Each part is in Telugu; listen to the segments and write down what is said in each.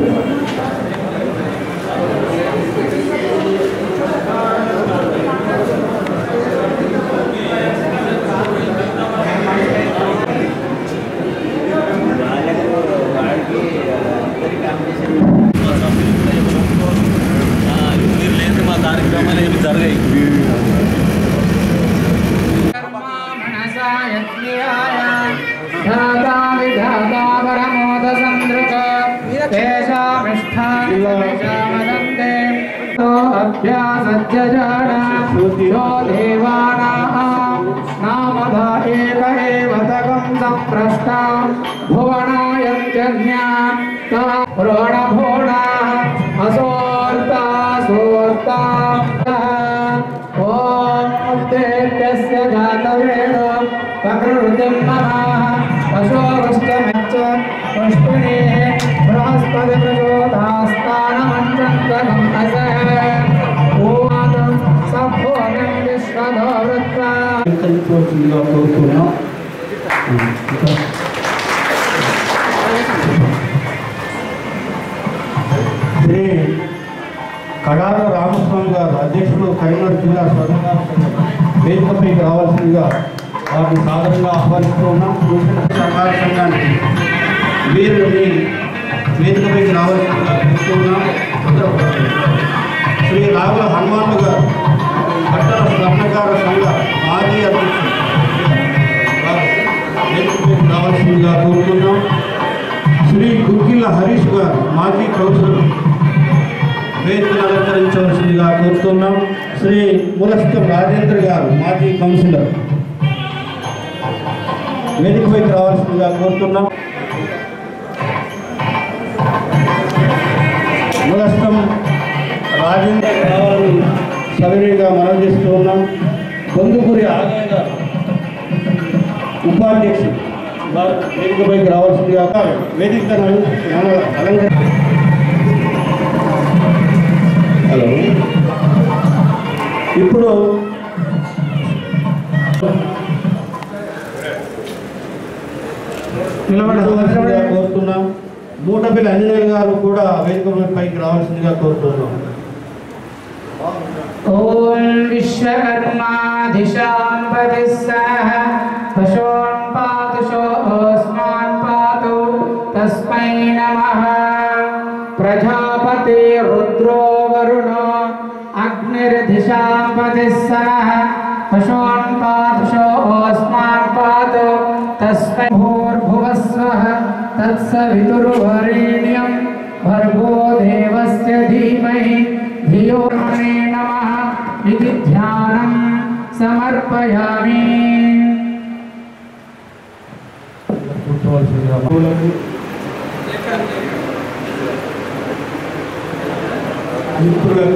మీరు లేని మా కార్యక్రమాలు ఏమి జరగాయి భువనభోడా అసోర్తా సోర్తా ఓం దేవ్యస్య జాతవేణో ప్రకృతిం నమః పశోవృష్టమచ్చ పుష్పిణే బృహస్పతి ప్రచోదాస్తానమంచంతరం అస ఓమాద సభోగం విశ్వదో వృత్వా కోరుతుందిగా కోరుతున్నాం శ్రీ కడాల రామస్వామి గారు అధ్యక్షుడు కరీంనగర్ జిల్లా స్వర్ణకార సంఘం వేదికపైకి రావాల్సిందిగా వారిని సాధారణంగా ఆహ్వానిస్తూ ఉన్నాం సూచన సహకార సంఘానికి వీరిని వేదికపైకి రావాల్సిందిగా కోరుతూ ఉన్నాం శ్రీ రావుల హనుమాన్ గారు పట్టణ స్వర్ణకార సంఘ మాజీ అధ్యక్షుడు వారు వేదికపైకి రావాల్సిందిగా కోరుతున్నాం శ్రీ గుగ్గిల హరీష్ గారు మాజీ కౌన్సిలర్ వేదికను అలంకరించవలసిందిగా కోరుతున్నాం శ్రీ ములస్తం రాజేంద్ర గారు మాజీ కౌన్సిలర్ వేదికపైకి రావాల్సిందిగా కోరుతున్నాం ములస్తం రాజేంద్ర రావాలని సవినీయంగా మనం చేస్తూ ఉన్నాం బొందుపూరి ఆదాయ గారు ఉపాధ్యక్షుడు వారు వేదికపైకి రావాల్సిందిగా వేదికను అలంకరి హలో ఇప్పుడు నిలబడవలసిందిగా కోరుతున్నాం మూటపల్లి అంజనేయులు గారు కూడా వేదిక పైకి రావాల్సిందిగా కోరుతున్నాం ఓం విశ్వకర్మాధిశాంపతి సహ పశోన్ పాతు శోస్మాన్ పాతు తస్మై నమః ప్రజాపతి రుద్రో వరుణో అగ్నిర్ధిశాంపతి సహ పశోన్ పాతు శోస్మాన్ పాతు తస్మై భూర్భువస్వః తత్సవితుర్వరేణ్యం భర్గో దేవస్య ధీమహి ధియో మే నమః ఇది ధ్యానం సమర్పయామి కూర్చోవలసిందిగా పూలకు మిత్రులకు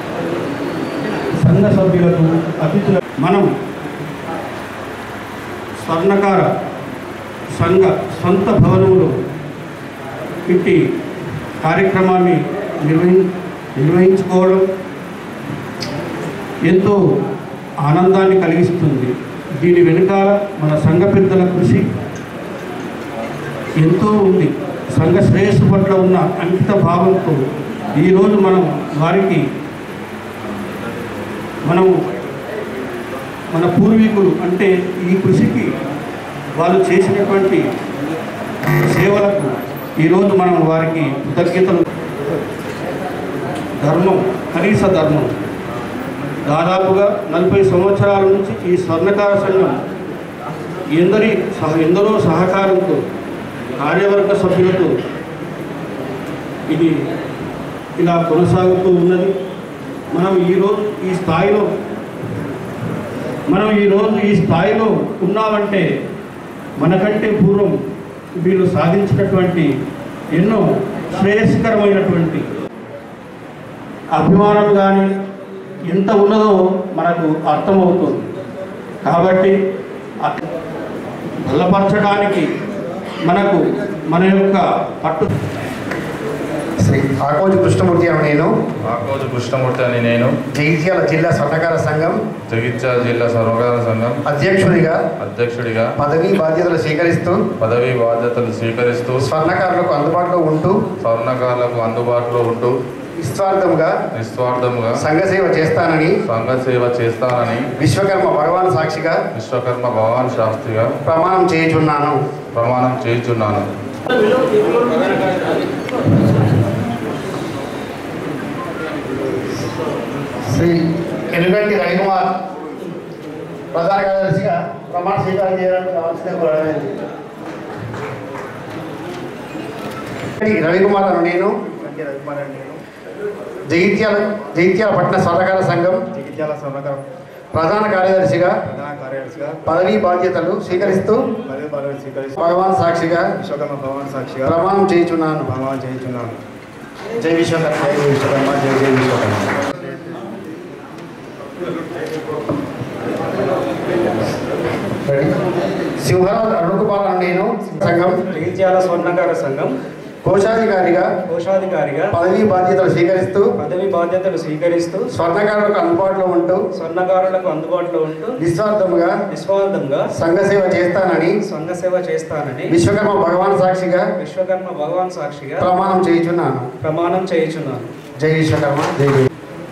సంఘ సభ్యులకు అతిథులకు మనం స్వర్ణకార సంఘ సొంత భవనంలో ఇట్టి కార్యక్రమాన్ని నిర్వహి నిర్వహించుకోవడం ఎంతో ఆనందాన్ని కలిగిస్తుంది దీని వెనుకాల మన సంఘ పెద్దల కృషి ఎంతో ఉంది సంఘ శ్రేయస్సు పట్ల ఉన్న అంకిత భావంతో ఈరోజు మనం వారికి మనం మన పూర్వీకులు అంటే ఈ కృషికి వాళ్ళు చేసినటువంటి సేవలకు ఈరోజు మనం వారికి కృతజ్ఞతలు ధర్మం కనీస ధర్మం దాదాపుగా నలభై సంవత్సరాల నుంచి ఈ స్వర్ణకార సంఘం ఎందరి సహ ఎందరో సహకారంతో కార్యవర్గ సభ్యులతో ఇది ఇలా కొనసాగుతూ ఉన్నది మనం ఈరోజు ఈ స్థాయిలో మనం ఈరోజు ఈ స్థాయిలో ఉన్నామంటే మనకంటే పూర్వం వీళ్ళు సాధించినటువంటి ఎన్నో శ్రేయస్కరమైనటువంటి అభిమానం కానీ ఎంత ఉన్నదో మనకు అర్థమవుతుంది కాబట్టి అ- బలపరచడానికి మనకు మన యొక్క పట్టు శ్రీ ఆకోజు కృష్ణమూర్తి అని నేను ఆకోజు కృష్ణమూర్తి అని నేను జగిత్యాల జిల్లా స్వర్ణకార సంఘం జగిత్యాల జిల్లా సర్వకార సంఘం అధ్యక్షుడిగా అధ్యక్షుడిగా పదవీ బాధ్యతలు స్వీకరిస్తూ పదవీ బాధ్యతలు స్వీకరిస్తూ స్వర్ణకారులకు అందుబాటులో ఉంటూ స్వర్ణకారులకు అందుబాటులో ఉంటూ నిస్వార్థంగా నిస్వార్థముగా సంఘ సేవ చేస్తానని సంఘ సేవ చేస్తానని విశ్వకర్మ భగవాన్ సాక్షిగా విశ్వకర్మ భగవాన్ శాస్త్రిగా ప్రమాణం చేయుచున్నాను ప్రమాణం చేయుచున్నాను శ్రీ ఎలుగంటి రవికుమార్ ప్రధాన కార్యదర్శిగా ప్రమాణ స్వీకారం చేయడానికి కావాల్సిన కోరడమైంది. ఎలుగంటి రవికుమార్ అని నేను జగిత్యాల జగిత్యాల పట్టణ స్వర్ణకార సంఘం జగిత్యాల స్వర్ణకారం ప్రధాన కార్యదర్శిగా ప్రధాన కార్యదర్శిగా పదవీ బాధ్యతలు స్వీకరిస్తూ పదవి పదవి స్వీకరిస్తూ భగవాన్ సాక్షిగా విశ్వకర్మ భగవాన్ సాక్షిగా ప్రమాణం చేయుచున్నాను ప్రమాణం చేయించున్నాను జై విశ్వకర్మ జై విశ్వకర్మ జై జై విశ్వకర్మ సింహరాజు అరుణకుమార్ అని నేను సంఘం జగిత్యాల స్వర్ణకార సంఘం కోశాధికారిగా కోశాధికారిగా పదవీ బాధ్యతలు స్వీకరిస్తూ పదవి బాధ్యతలు స్వీకరిస్తూ స్వర్ణకారులకు అందుబాటులో ఉంటూ స్వర్ణకారులకు అందుబాటులో ఉంటూ నిస్వార్థముగా నిస్వార్థంగా సంఘ సేవ చేస్తానని సంఘ సేవ చేస్తానని విశ్వకర్మ భగవాన్ సాక్షిగా విశ్వకర్మ భగవాన్ సాక్షిగా ప్రమాణం చేయుచున్నాను ప్రమాణం చేయుచున్నాను జై విశ్వకర్మ జై జై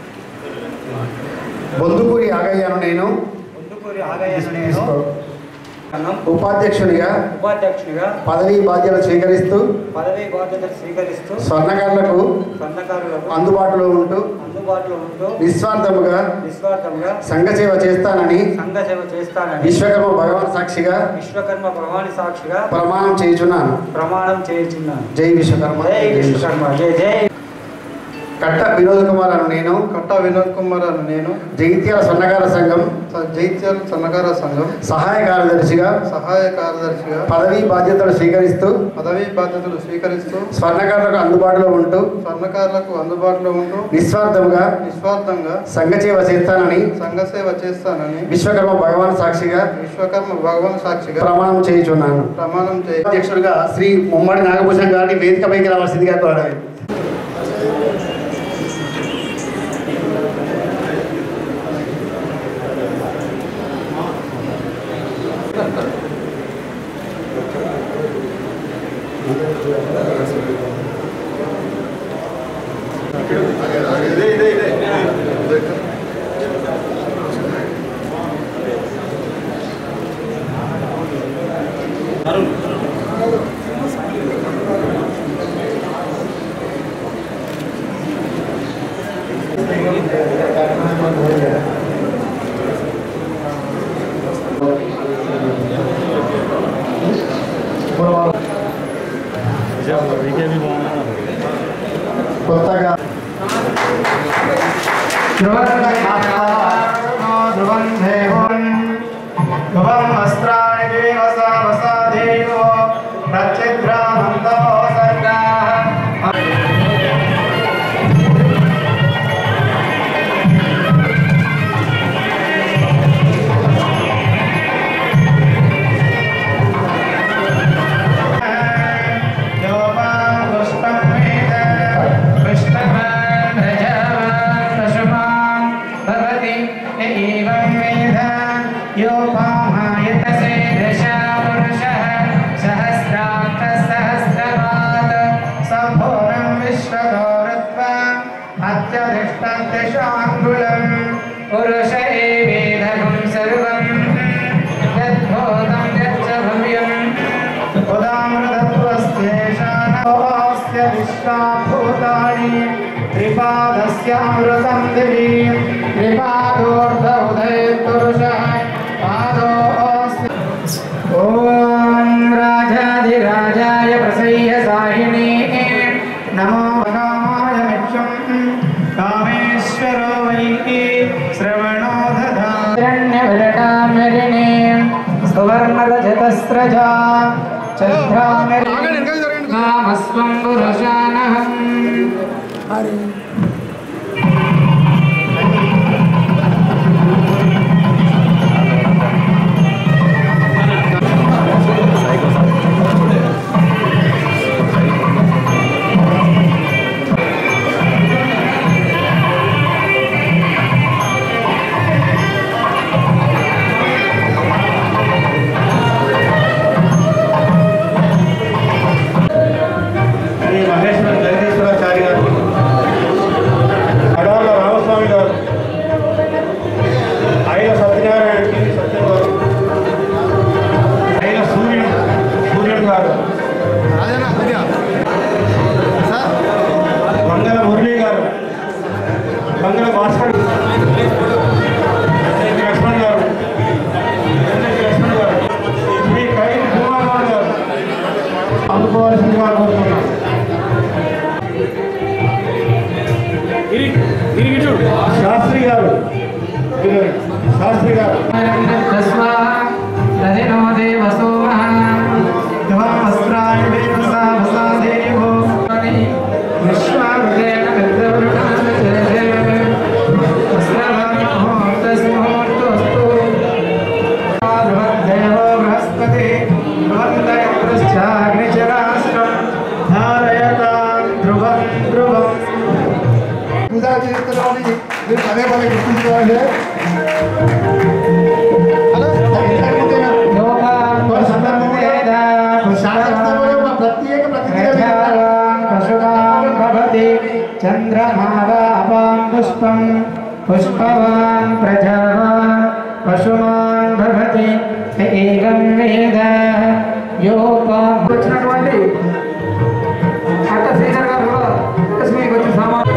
బొందుకూరి ఆగయ్యను నేను ముందుకూరి ఆగయ్యను నేను సంఘం ఉపాధ్యక్షునిగా ఉపాధ్యక్షునిగా పదవీ బాధ్యతలు స్వీకరిస్తూ పదవి బాధ్యతలు స్వీకరిస్తూ స్వర్ణకారులకు స్వర్ణకారులకు అందుబాటులో ఉంటూ అందుబాటులో ఉంటూ నిస్వార్థముగా నిస్వార్థంగా సంఘ సేవ చేస్తానని సంఘ సేవ చేస్తానని విశ్వకర్మ భగవాన్ సాక్షిగా విశ్వకర్మ భగవాని సాక్షిగా ప్రమాణం చేయుచున్నాను ప్రమాణం చేయుచున్నాను జై విశ్వకర్మ జై విశ్వకర్మ జై జై కట్ట వినోద్ కుమార్ అని నేను కట్టా వినోద్ కుమార్ అని నేను జగిత్యాల స్వర్ణకార సంఘం స- జైత్యాల సన్నకార సంఘం సహాయ కార్యదర్శిగా సహాయ కార్యదర్శిగా పదవీ బాధ్యతలు స్వీకరిస్తూ పదవీ బాధ్యతలు స్వీకరిస్తూ స్వర్ణకారులకు అందుబాటులో ఉంటూ స్వర్ణకారులకు అందుబాటులో ఉంటూ నిస్వార్థంగా నిస్వార్థంగా సంఘ సేవ చేస్తానని సంఘ సేవ చేస్తానని విశ్వకర్మ భగవాన్ సాక్షిగా విశ్వకర్మ భగవాన్ సాక్షిగా ప్రమాణం చేయుచున్నాను ప్రమాణం చేయ అధ్యక్షుడిగా శ్రీ ముమ్మడి నాగభూషణ్ గారిని వేదికపైకి రావాల్సిందిగా కోరాలి కొత్తగా ధ్రువం దేవం ధ్రువం వస్త్రాణి దేవ సావసాదేవో ప్రత్యగ్రామంతో సర్గాః యోపాదుష్టం వేద కృష్ణవాన్ భజవాన్ పశుమాన్ భవతి య ఏవం వేద యోపామాయతసే దశా పురుషः సహస్రాక్ష సహస్రపాత్ సంభూర్ణం విశ్వగౌరత్వ అత్యధిష్టదశాంగుళం పురుష ఏవేదగం సర్వం యద్భూతం యచ్చ భవ్యం ఉదామృతత్వస్యేషానోऽस्य విశ్వాభూతాని త్రిపాదస్యామృతం దివి త్రిపాదోర్ధ ఉదయపురుషः పాదోऽस्य ॐ राजाधिराजाय प्रसह्य साहिणे नमो रामाय मिक्षं कामेश्वरो वै श्रवणो दधारण्यविरटामरिणे सुवर्णरजतस्रजा चन्द्रामरि कामस्वं पुरुषानहम् అందుకోవాల్సిందిగా కోరుతున్నాం శాస్త్రి గారు మీరు- శాస్త్రి గారు తదినో దేవ సోమః ధ్వమస్త్రాణి దేవసా వసా దేవో విశ్వావృతేన మిత్రవృణాన జయ ముహూర్తస్ముహూర్తస్తు దేవో బృహస్పతి భవంతయత్రశ్చాగ్నిచరాశ్రం ధారయతాం ధ్రువం ధ్రువం పూజా చేస్తున్నామని మీరు పదే పదే గుర్తుంచుకోవాలి హలో ప్రత్యేక ప్రతిక్రియ చంద్రమావాపాం పుష్పం పుష్పవాన్ ప్రజావాన్ పశుమాన్ భవతి ఏకం వేద యోపాం వచ్చినటువంటి అట్ట శ్రీధర్ గారు కూడా లక్ష్మికి వచ్చి సామాన్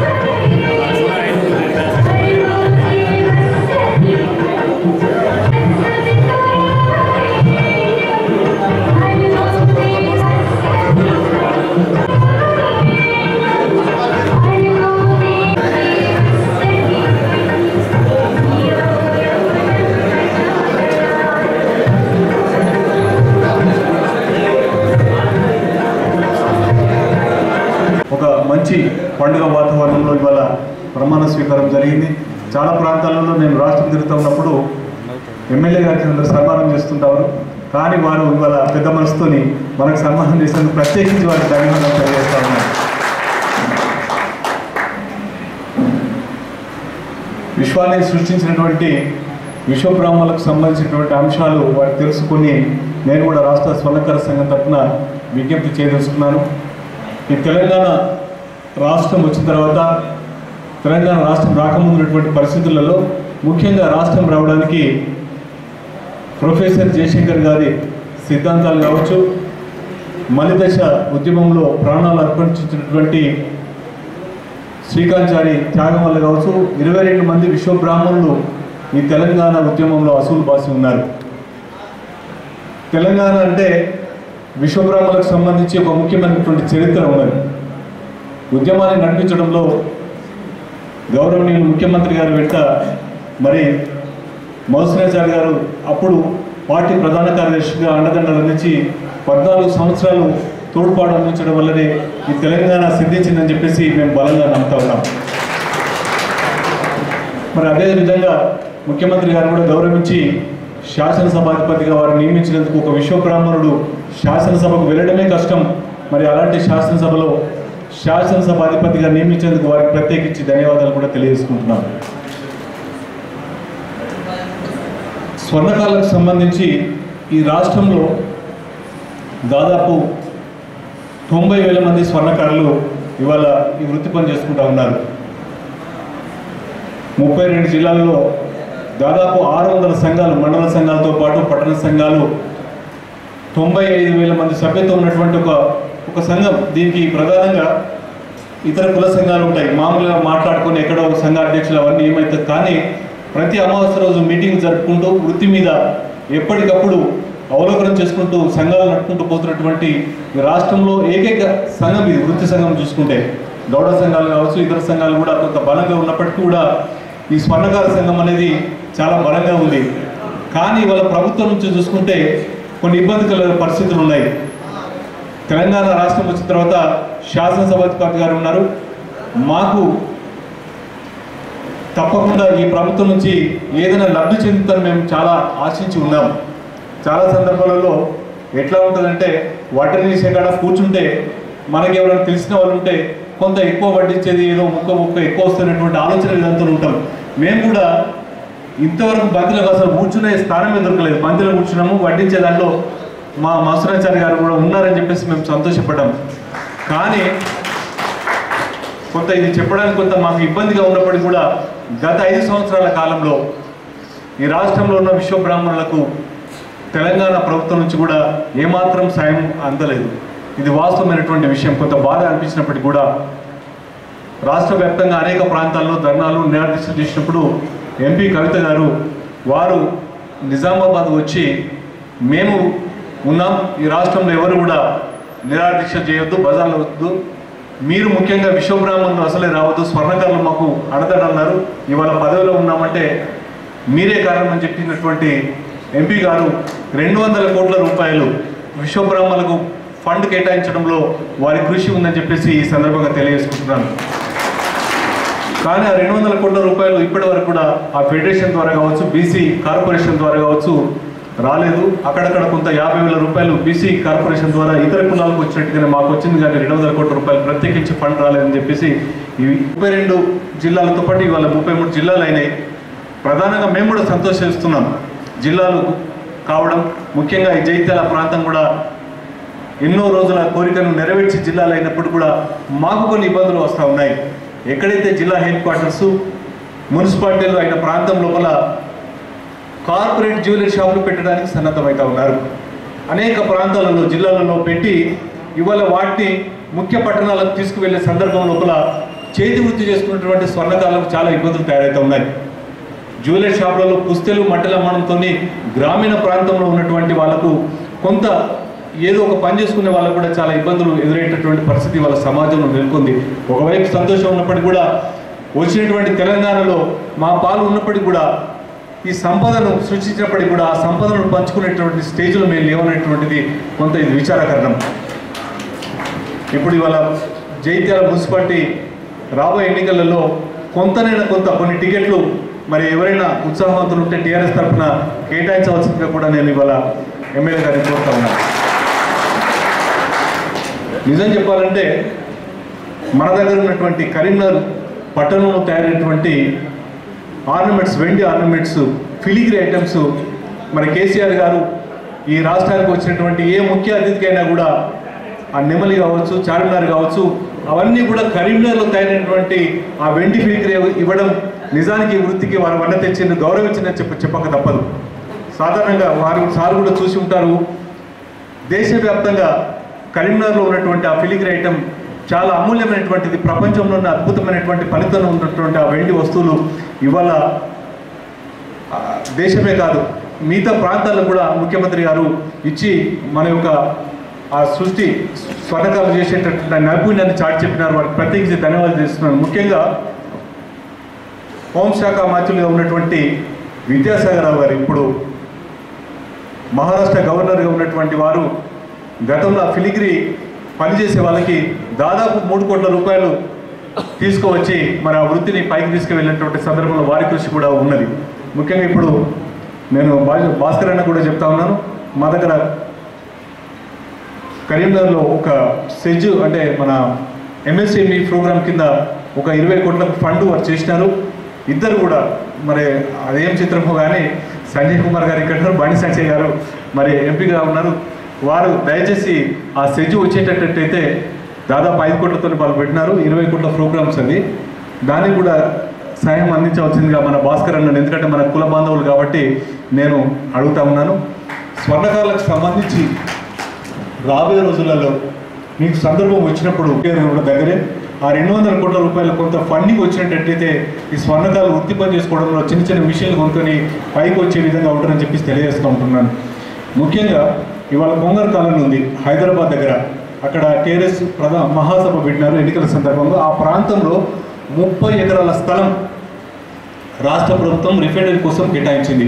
ఒక మంచి పండుగ వాతావరణంలో ఇవాళ ప్రమాణ స్వీకారం జరిగింది చాలా ప్రాంతాలలో నేను రాష్ట్రం తిరుగుతూ ఉన్నప్పుడు ఎమ్మెల్యే గారికి అందరూ సన్మానం చేస్తుంటారు కానీ వారు ఇవాళ పెద్ద మనసుతోని మనకు సన్మానం చేసినందుకు ప్రత్యేకించి వారికి ధన్యవాదాలు తెలియజేస్తా ఉన్నాను విశ్వాన్ని సృష్టించినటువంటి విశ్వబ్రాహ్మణులకు సంబంధించినటువంటి అంశాలు వారు తెలుసుకొని నేను కూడా రాష్ట్ర స్వర్ణకర సంఘం తరఫున విజ్ఞప్తి చేయదలుచుకున్నాను ఈ తెలంగాణ రాష్ట్రం వచ్చిన తర్వాత తెలంగాణ రాష్ట్రం రాకముందున్నటువంటి పరిస్థితులలో ముఖ్యంగా రాష్ట్రం రావడానికి ప్రొఫెసర్ జయశంకర్ గారి సిద్ధాంతాలు కావచ్చు మలిదశ ఉద్యమంలో ప్రాణాలు అర్పించినటువంటి శ్రీకాంచారి త్యాగం వల్ల కావచ్చు ఇరవై రెండు మంది విశ్వ బ్రాహ్మణులు ఈ తెలంగాణ ఉద్యమంలో అసూలు బాసి ఉన్నారు తెలంగాణ అంటే విశ్వబ్రాహ్మణులకు సంబంధించి ఒక ముఖ్యమైనటువంటి చరిత్ర ఉన్నది ఉద్యమాన్ని నడిపించడంలో గౌరవనీయులు ముఖ్యమంత్రి గారు వెంట మరి మధుసూనాచారి గారు అప్పుడు పార్టీ ప్రధాన కార్యదర్శిగా అండదండలు అందించి పద్నాలుగు సంవత్సరాలు తోడ్పాటు అందించడం వల్లనే ఈ తెలంగాణ సిద్ధించిందని చెప్పేసి మేము బలంగా నమ్ముతా ఉన్నాం మరి అదే విధంగా ముఖ్యమంత్రి గారు కూడా గౌరవించి శాసనసభాధిపతిగా వారు నియమించినందుకు ఒక విశ్వబ్రాహ్మణుడు శాసనసభకు వెళ్ళడమే కష్టం మరి అలాంటి శాసనసభలో శాసనసభాధిపతిగా నియమించేందుకు వారికి ప్రత్యేకించి ధన్యవాదాలు కూడా తెలియజేసుకుంటున్నాను స్వర్ణకాలకు సంబంధించి ఈ రాష్ట్రంలో దాదాపు తొంభై వేల మంది స్వర్ణకారులు ఇవాళ ఈ వృత్తి పని చేసుకుంటా ఉన్నారు ముప్పై రెండు జిల్లాల్లో దాదాపు ఆరు వందల సంఘాలు మండల సంఘాలతో పాటు పట్టణ సంఘాలు తొంభై ఐదు వేల మంది సభ్యత్వం ఉన్నటువంటి ఒక ఒక సంఘం దీనికి ప్రధానంగా ఇతర కుల సంఘాలు ఉంటాయి మామూలుగా మాట్లాడుకొని ఎక్కడో ఒక సంఘ అధ్యక్షులు అవన్నీ ఏమైతే కానీ ప్రతి అమావాస్య రోజు మీటింగ్ జరుపుకుంటూ వృత్తి మీద ఎప్పటికప్పుడు అవలోకనం చేసుకుంటూ సంఘాలు నడుపుకుంటూ పోతున్నటువంటి ఈ రాష్ట్రంలో ఏకైక సంఘం ఇది వృత్తి సంఘం చూసుకుంటే గౌడ సంఘాలు కావచ్చు ఇతర సంఘాలు కూడా కొంత బలంగా ఉన్నప్పటికీ కూడా ఈ స్వర్ణకార సంఘం అనేది చాలా బలంగా ఉంది కానీ వాళ్ళ ప్రభుత్వం నుంచి చూసుకుంటే కొన్ని ఇబ్బందికర పరిస్థితులు ఉన్నాయి తెలంగాణ రాష్ట్రం వచ్చిన తర్వాత శాసనసభాధిపతి గారు ఉన్నారు మాకు తప్పకుండా ఈ ప్రభుత్వం నుంచి ఏదైనా లబ్ధి చెందుతారని మేము చాలా ఆశించి ఉన్నాం చాలా సందర్భాలలో ఎట్లా ఉంటుందంటే వడ్డీ చేసే కాడ కూర్చుంటే మనకి ఎవరైనా తెలిసిన వాళ్ళు ఉంటే కొంత ఎక్కువ వడ్డించేది ఏదో ముక్క ముక్క ఎక్కువ వస్తున్నటువంటి ఆలోచన విధానంతో ఉంటాం మేము కూడా ఇంతవరకు బంతిలో అసలు కూర్చునే స్థానమే దొరకలేదు బంతిలో కూర్చున్నాము వడ్డించే దాంట్లో మా మసరాచారి గారు కూడా ఉన్నారని చెప్పేసి మేము సంతోషపడ్డాం కానీ కొంత ఇది చెప్పడానికి కొంత మాకు ఇబ్బందిగా ఉన్నప్పటికీ కూడా గత ఐదు సంవత్సరాల కాలంలో ఈ రాష్ట్రంలో ఉన్న విశ్వ బ్రాహ్మణులకు తెలంగాణ ప్రభుత్వం నుంచి కూడా ఏమాత్రం సాయం అందలేదు ఇది వాస్తవమైనటువంటి విషయం కొంత బాధ అనిపించినప్పటికీ కూడా రాష్ట్ర వ్యాప్తంగా అనేక ప్రాంతాల్లో ధర్నాలు నిరాదీక్షలు చేసినప్పుడు ఎంపీ కవిత గారు వారు నిజామాబాద్ వచ్చి మేము ఉన్నాం ఈ రాష్ట్రంలో ఎవరు కూడా నిరాదీక్ష చేయొద్దు బజార్లు వద్దు మీరు ముఖ్యంగా విశ్వబ్రాహ్మణులు అసలే రావద్దు స్వర్ణకారులు మాకు అడదడన్నారు ఇవాళ పదవిలో ఉన్నామంటే మీరే కారణం అని చెప్పినటువంటి ఎంపీ గారు రెండు వందల కోట్ల రూపాయలు విశ్వబ్రాహ్మణులకు ఫండ్ కేటాయించడంలో వారి కృషి ఉందని చెప్పేసి ఈ సందర్భంగా తెలియజేసుకుంటున్నాను కానీ ఆ రెండు వందల కోట్ల రూపాయలు ఇప్పటి వరకు కూడా ఆ ఫెడరేషన్ ద్వారా కావచ్చు బీసీ కార్పొరేషన్ ద్వారా కావచ్చు రాలేదు అక్కడక్కడ కొంత యాభై వేల రూపాయలు బీసీ కార్పొరేషన్ ద్వారా ఇతర కులాలకు వచ్చినట్టుగానే మాకు వచ్చింది కానీ రెండు వందల కోట్ల రూపాయలు ప్రత్యేకించి ఫండ్ రాలేదని చెప్పేసి ఇవి ముప్పై రెండు జిల్లాలతో పాటు ఇవాళ ముప్పై మూడు జిల్లాలు అయినాయి ప్రధానంగా మేము కూడా సంతోషిస్తున్నాం జిల్లాలు కావడం ముఖ్యంగా ఈ జైత్యాల ప్రాంతం కూడా ఎన్నో రోజుల కోరికను నెరవేర్చి జిల్లాలు అయినప్పుడు కూడా మాకు కొన్ని ఇబ్బందులు వస్తూ ఉన్నాయి ఎక్కడైతే జిల్లా హెడ్ క్వార్టర్స్ మున్సిపాలిటీలు అయిన ప్రాంతం లోపల కార్పొరేట్ జ్యువెలరీ షాపులు పెట్టడానికి సన్నద్ధమవుతా ఉన్నారు అనేక ప్రాంతాలలో జిల్లాలలో పెట్టి ఇవాళ వాటిని ముఖ్య పట్టణాలకు తీసుకువెళ్లే సందర్భం లోపల చేతి వృత్తి చేసుకున్నటువంటి స్వర్ణకాలకు చాలా ఇబ్బందులు తయారవుతూ ఉన్నాయి జ్యువెలరీ షాపులలో పుస్తెలు మట్టెల అమ్మడంతో గ్రామీణ ప్రాంతంలో ఉన్నటువంటి వాళ్ళకు కొంత ఏదో ఒక పని చేసుకునే వాళ్ళకు కూడా చాలా ఇబ్బందులు ఎదురయ్యేటటువంటి పరిస్థితి వాళ్ళ సమాజంలో నెలకొంది ఒకవైపు సంతోషం ఉన్నప్పటికీ కూడా వచ్చినటువంటి తెలంగాణలో మా పాలు ఉన్నప్పటికీ కూడా ఈ సంపదను సృష్టించినప్పటికీ కూడా ఆ సంపదను పంచుకునేటువంటి స్టేజ్లో మేము లేవనేటువంటిది కొంత ఇది విచారకరణం ఇప్పుడు ఇవాళ జైత్యాల మున్సిపాలిటీ రాబోయే ఎన్నికలలో కొంతనైనా కొంత కొన్ని టికెట్లు మరి ఎవరైనా ఉత్సాహవంతులు ఉంటే టీఆర్ఎస్ తరఫున కేటాయించవలసిందిగా కూడా నేను ఇవాళ ఎమ్మెల్యే గారిని కోరుతా ఉన్నాను నిజం చెప్పాలంటే మన దగ్గర ఉన్నటువంటి కరీంనగర్ పట్టణంలో తయారైనటువంటి ఆర్నమెంట్స్ వెండి ఆర్నమెంట్స్ ఫిలిగ్రీ ఐటమ్స్ మరి కేసీఆర్ గారు ఈ రాష్ట్రానికి వచ్చినటువంటి ఏ ముఖ్య అతిథికైనా కూడా ఆ నెమలి కావచ్చు చార్మినార్ కావచ్చు అవన్నీ కూడా కరీంనగర్లో తయారైనటువంటి ఆ వెండి ఫిలిగ్రీ ఇవ్వడం నిజానికి ఈ వృత్తికి వారు వన్న తెచ్చింది గౌరవించిందని చెప్ప చెప్పక తప్పదు సాధారణంగా వారు సార్ కూడా చూసి ఉంటారు దేశవ్యాప్తంగా కరీంనగర్లో ఉన్నటువంటి ఆ ఫిలిగ్రీ ఐటమ్ చాలా అమూల్యమైనటువంటిది ప్రపంచంలో ఉన్న అద్భుతమైనటువంటి ఫలితం ఉన్నటువంటి ఆ వెండి వస్తువులు ఇవాళ ఆ, దేశమే కాదు మిగతా ప్రాంతాలకు కూడా ముఖ్యమంత్రి గారు ఇచ్చి మన యొక్క ఆ సృష్టి స్వర్ణకాలు చేసేటటువంటి నైపుణ్యాన్ని చాటి చెప్పినారు వారికి ప్రత్యేకించి ధన్యవాదాలు చేస్తున్నాను ముఖ్యంగా హోంశాఖ మంత్రులుగా ఉన్నటువంటి విద్యాసాగరరావు గారు ఇప్పుడు మహారాష్ట్ర గవర్నర్గా ఉన్నటువంటి వారు గతంలో ఆ ఫిలిగ్రీ పనిచేసే వాళ్ళకి దాదాపు మూడు కోట్ల రూపాయలు తీసుకువచ్చి మరి ఆ వృత్తిని పైకి తీసుకువెళ్ళినటువంటి సందర్భంలో వారి కృషి కూడా ఉన్నది ముఖ్యంగా ఇప్పుడు నేను భా- భాస్కర్ అన్న కూడా చెప్తా ఉన్నాను మా దగ్గర కరీంనగర్లో ఒక సెజ్ అంటే మన ఎంఎస్ఎంఈ ప్రోగ్రామ్ కింద ఒక ఇరవై కోట్లకు ఫండ్ వారు చేసినారు ఇద్దరు కూడా మరి అదేం చిత్రమో కానీ సంజయ్ కుమార్ గారు ఇక్కడ ఉన్నారు, బండి సంజయ్ గారు మరి ఎంపీగా ఉన్నారు వారు దయచేసి ఆ సెజ్ వచ్చేటట్టయితే దాదాపు ఐదు కోట్లతో వాళ్ళు పెట్టినారు ఇరవై కోట్ల ప్రోగ్రామ్స్ అది దానికి కూడా సాయం అందించవలసిందిగా మన భాస్కర్ అన్నాడు ఎందుకంటే మన కుల బాంధవులు కాబట్టి నేను అడుగుతా ఉన్నాను స్వర్ణకాలకు సంబంధించి రాబోయే రోజులలో మీకు సందర్భం వచ్చినప్పుడు కూడా దగ్గరే ఆ రెండు వందల కోట్ల రూపాయలు కొంత ఫండింగ్ వచ్చినట్టయితే ఈ స్వర్ణకాలు వృత్తి పని చేసుకోవడంలో చిన్న చిన్న విషయాలు కొనుక్కొని పైకి వచ్చే విధంగా ఉంటుందని చెప్పేసి తెలియజేస్తూ ఉంటున్నాను ముఖ్యంగా ఇవాళ కొంగర్ కాలనీ ఉంది హైదరాబాద్ దగ్గర అక్కడ టీఆర్ఎస్ ప్రధాన మహాసభ పెట్టినారు ఎన్నికల సందర్భంగా ఆ ప్రాంతంలో ముప్పై ఎకరాల స్థలం రాష్ట్ర ప్రభుత్వం రిఫైనరీ కోసం కేటాయించింది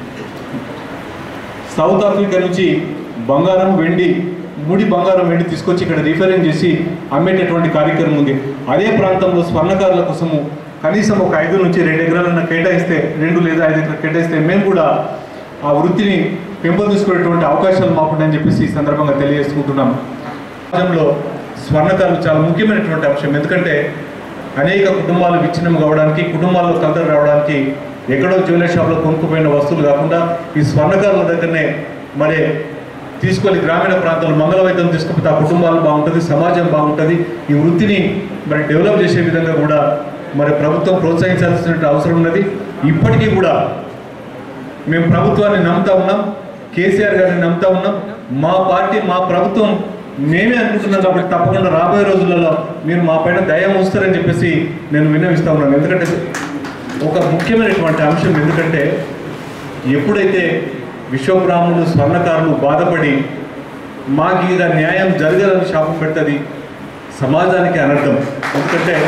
సౌత్ ఆఫ్రికా నుంచి బంగారం వెండి ముడి బంగారం వెండి తీసుకొచ్చి ఇక్కడ రిఫైరింగ్ చేసి అమ్మేటటువంటి కార్యక్రమం ఉంది అదే ప్రాంతంలో స్వర్ణకారుల కోసము కనీసం ఒక ఐదు నుంచి రెండు ఎకరాలన్న కేటాయిస్తే రెండు లేదా ఐదు ఎకరాలు కేటాయిస్తే మేము కూడా ఆ వృత్తిని పెంపొందించుకునేటువంటి అవకాశాలు మాకుంటాయని చెప్పేసి ఈ సందర్భంగా తెలియజేసుకుంటున్నాం సమాజంలో స్వర్ణకారులు చాలా ముఖ్యమైనటువంటి అంశం ఎందుకంటే అనేక కుటుంబాలు విచ్ఛిన్నం కావడానికి కుటుంబాల్లో కలతలు రావడానికి ఎక్కడో జ్యువెలరీ షాప్లో కొనుక్కుపోయిన వస్తువులు కాకుండా ఈ స్వర్ణకారుల దగ్గరనే మరి తీసుకొని గ్రామీణ ప్రాంతాల్లో మంగళవైద్యం తీసుకుపోతే ఆ కుటుంబాలు బాగుంటుంది సమాజం బాగుంటుంది ఈ వృత్తిని మరి డెవలప్ చేసే విధంగా కూడా మరి ప్రభుత్వం ప్రోత్సహించాల్సిన అవసరం ఉన్నది ఇప్పటికీ కూడా మేము ప్రభుత్వాన్ని నమ్ముతా ఉన్నాం కేసీఆర్ గారిని నమ్ముతా ఉన్నాం మా పార్టీ మా ప్రభుత్వం మేమే అనుకుంటున్నాం కాబట్టి తప్పకుండా రాబోయే రోజులలో మీరు మా పైన దయ ఉంచుతారని చెప్పేసి నేను విన్నవిస్తా ఉన్నాను ఎందుకంటే ఒక ముఖ్యమైనటువంటి అంశం ఎందుకంటే ఎప్పుడైతే విశ్వబ్రాహ్మణులు స్వర్ణకారులు బాధపడి మాకు ఇక న్యాయం జరగదని శాపం పెడుతుంది సమాజానికి అనర్థం ఎందుకంటే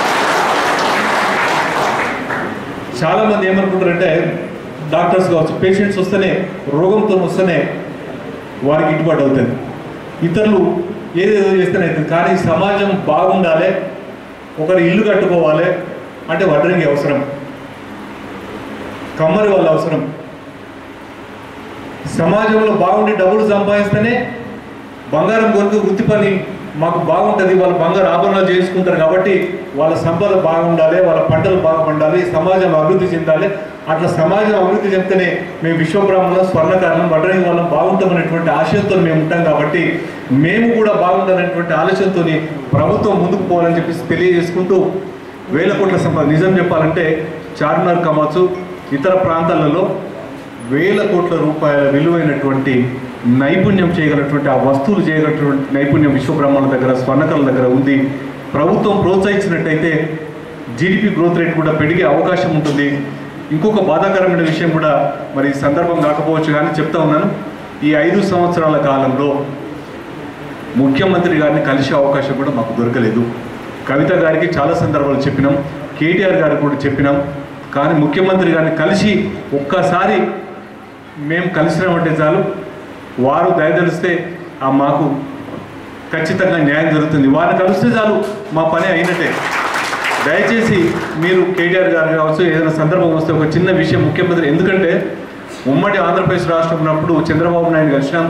చాలామంది ఏమనుకుంటారంటే డాక్టర్స్ కావచ్చు పేషెంట్స్ వస్తేనే రోగంతో వస్తేనే వారికి గిట్టుబాటు అవుతుంది ఇతరులు ఏదేదో చేస్తేనే అవుతుంది కానీ సమాజం బాగుండాలి ఒకరు ఇల్లు కట్టుకోవాలి అంటే వడ్రంగి అవసరం కమ్మరి వాళ్ళ అవసరం సమాజంలో బాగుండి డబ్బులు సంపాదిస్తేనే బంగారం కొరకు వృత్తి పని మాకు బాగుంటుంది వాళ్ళు బంగారు ఆభరణాలు చేసుకుంటారు కాబట్టి వాళ్ళ సంపద బాగుండాలి వాళ్ళ పంటలు బాగా పండాలి సమాజం అభివృద్ధి చెందాలి అట్లా సమాజం అభివృద్ధి చెందితేనే మేము విశ్వబ్రాహ్మణులం స్వర్ణకారణం వడ్రంగి వాళ్ళం బాగుంటామనేటువంటి ఆశయంతో మేము ఉంటాం కాబట్టి మేము కూడా బాగుండాలనేటువంటి ఆలోచనతో ప్రభుత్వం ముందుకు పోవాలని చెప్పేసి తెలియజేసుకుంటూ వేల కోట్ల సంపద నిజం చెప్పాలంటే చార్మినార్ కావచ్చు ఇతర ప్రాంతాలలో వేల కోట్ల రూపాయల విలువైనటువంటి నైపుణ్యం చేయగలటువంటి ఆ వస్తువులు చేయగలటువంటి నైపుణ్యం విశ్వబ్రహ్మణుల దగ్గర స్వర్ణకళ దగ్గర ఉంది ప్రభుత్వం ప్రోత్సహించినట్టయితే జీడిపి గ్రోత్ రేట్ కూడా పెరిగే అవకాశం ఉంటుంది ఇంకొక బాధాకరమైన విషయం కూడా మరి ఈ సందర్భం కాకపోవచ్చు కానీ చెప్తా ఉన్నాను ఈ ఐదు సంవత్సరాల కాలంలో ముఖ్యమంత్రి గారిని కలిసే అవకాశం కూడా మాకు దొరకలేదు కవిత గారికి చాలా సందర్భాలు చెప్పినాం కేటీఆర్ గారికి కూడా చెప్పినాం కానీ ముఖ్యమంత్రి గారిని కలిసి ఒక్కసారి మేము కలిసినామంటే చాలు వారు దయదలిస్తే ఆ మాకు ఖచ్చితంగా న్యాయం జరుగుతుంది వారిని కలిస్తే చాలు మా పని అయినట్టే దయచేసి మీరు కేటీఆర్ గారు కావచ్చు ఏదైనా సందర్భం వస్తే ఒక చిన్న విషయం ముఖ్యమంత్రి ఎందుకంటే ఉమ్మడి ఆంధ్రప్రదేశ్ రాష్ట్రం ఉన్నప్పుడు చంద్రబాబు నాయుడు కలిసినాం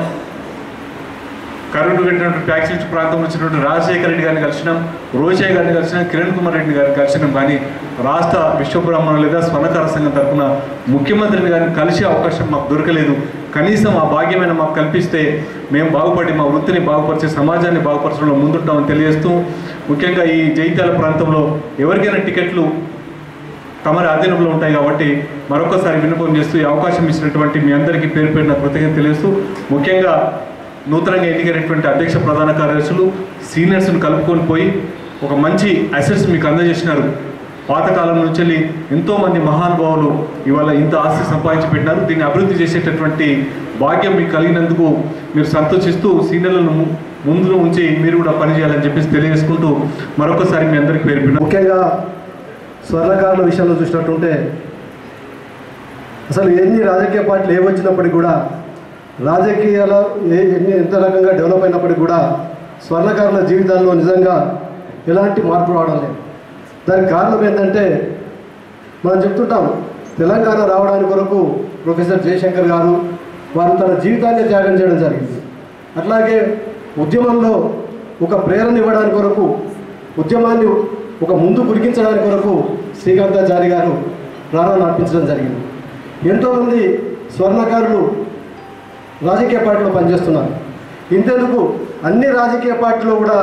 కరెంటు కట్టినటువంటి ప్యాక్సిస్ట్ ప్రాంతం వచ్చినటువంటి రాజశేఖర రెడ్డి గారిని కలిసినాం రోషయ్య గారిని కలిసినాం కిరణ్ కుమార్ రెడ్డి గారిని కలిసినాం కానీ రాష్ట్ర విశ్వబ్రహ్మణ లేదా స్వర్ణకార సంఘం తరఫున ముఖ్యమంత్రిని గారిని కలిసే అవకాశం మాకు దొరకలేదు కనీసం ఆ భాగ్యమైన మాకు కల్పిస్తే మేము బాగుపడి మా వృత్తిని బాగుపరిచే సమాజాన్ని బాగుపరచడంలో ముందుంటామని తెలియజేస్తూ ముఖ్యంగా ఈ జైత్యాల ప్రాంతంలో ఎవరికైనా టికెట్లు తమరి అధీనంలో ఉంటాయి కాబట్టి మరొకసారి విన్నపం చేస్తూ ఈ అవకాశం ఇచ్చినటువంటి మీ అందరికీ పేరు పేరున కృతజ్ఞత తెలియజేస్తూ ముఖ్యంగా నూతనంగా ఎన్నికైనటువంటి అధ్యక్ష ప్రధాన కార్యదర్శులు సీనియర్స్ని కలుపుకొని పోయి ఒక మంచి అసెట్స్ మీకు అందజేసినారు పాతకాలం నుంచి వెళ్ళి ఎంతోమంది మహానుభావులు ఇవాళ ఇంత ఆస్తి సంపాదించి పెట్టినారు దీన్ని అభివృద్ధి చేసేటటువంటి భాగ్యం మీకు కలిగినందుకు మీరు సంతోషిస్తూ సీనియర్లను ము- ముందు ఉంచి మీరు కూడా పనిచేయాలని చెప్పేసి తెలియజేసుకుంటూ మరొకసారి మీ అందరికీ పేరు పెట్టిన ముఖ్యంగా స్వర్ణకారుల విషయంలో చూసినట్టుంటే అసలు ఎన్ని రాజకీయ పార్టీలు ఏవొచ్చినప్పటికీ కూడా రాజకీయాలు ఏ ఎన్ని ఎంత రకంగా డెవలప్ అయినప్పటికీ కూడా స్వర్ణకారుల జీవితాల్లో నిజంగా ఎలాంటి మార్పు రావడం లేదు దానికి కారణం ఏంటంటే మనం చెప్తుంటాం తెలంగాణ రావడానికి కొరకు ప్రొఫెసర్ జయశంకర్ గారు వారు తన జీవితాన్ని త్యాగం చేయడం జరిగింది అట్లాగే ఉద్యమంలో ఒక ప్రేరణ ఇవ్వడానికి కొరకు ఉద్యమాన్ని ఒక ముందు గురికించడానికి కొరకు శ్రీకాంతాచారి గారు ప్రాణాలు అర్పించడం జరిగింది ఎంతోమంది స్వర్ణకారులు రాజకీయ పార్టీలో పనిచేస్తున్నారు ఇంతెందుకు అన్ని రాజకీయ పార్టీలో కూడా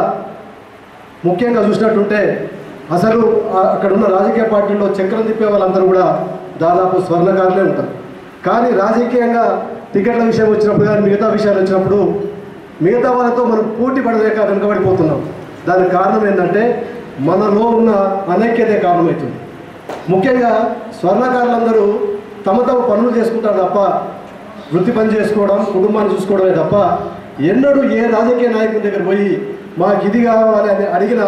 ముఖ్యంగా చూసినట్టుంటే అసలు ఆ- అక్కడ ఉన్న రాజకీయ పార్టీల్లో చక్రం తిప్పే వాళ్ళందరూ కూడా దాదాపు స్వర్ణకారులే ఉంటారు కానీ రాజకీయంగా టికెట్ల విషయం వచ్చినప్పుడు కానీ మిగతా విషయాలు వచ్చినప్పుడు మిగతా వాళ్ళతో మనం పోటీ పడలేక వెనుకబడిపోతున్నాం దానికి కారణం ఏంటంటే మనలో ఉన్న అనైక్యతే కారణమవుతుంది ముఖ్యంగా స్వర్ణకారులందరూ తమ తమ పనులు చేసుకుంటారు తప్ప వృత్తి పని చేసుకోవడం కుటుంబాన్ని చూసుకోవడమే తప్ప ఎన్నడూ ఏ రాజకీయ నాయకుడి దగ్గర పోయి మాకు ఇది కావాలి అని అడిగిన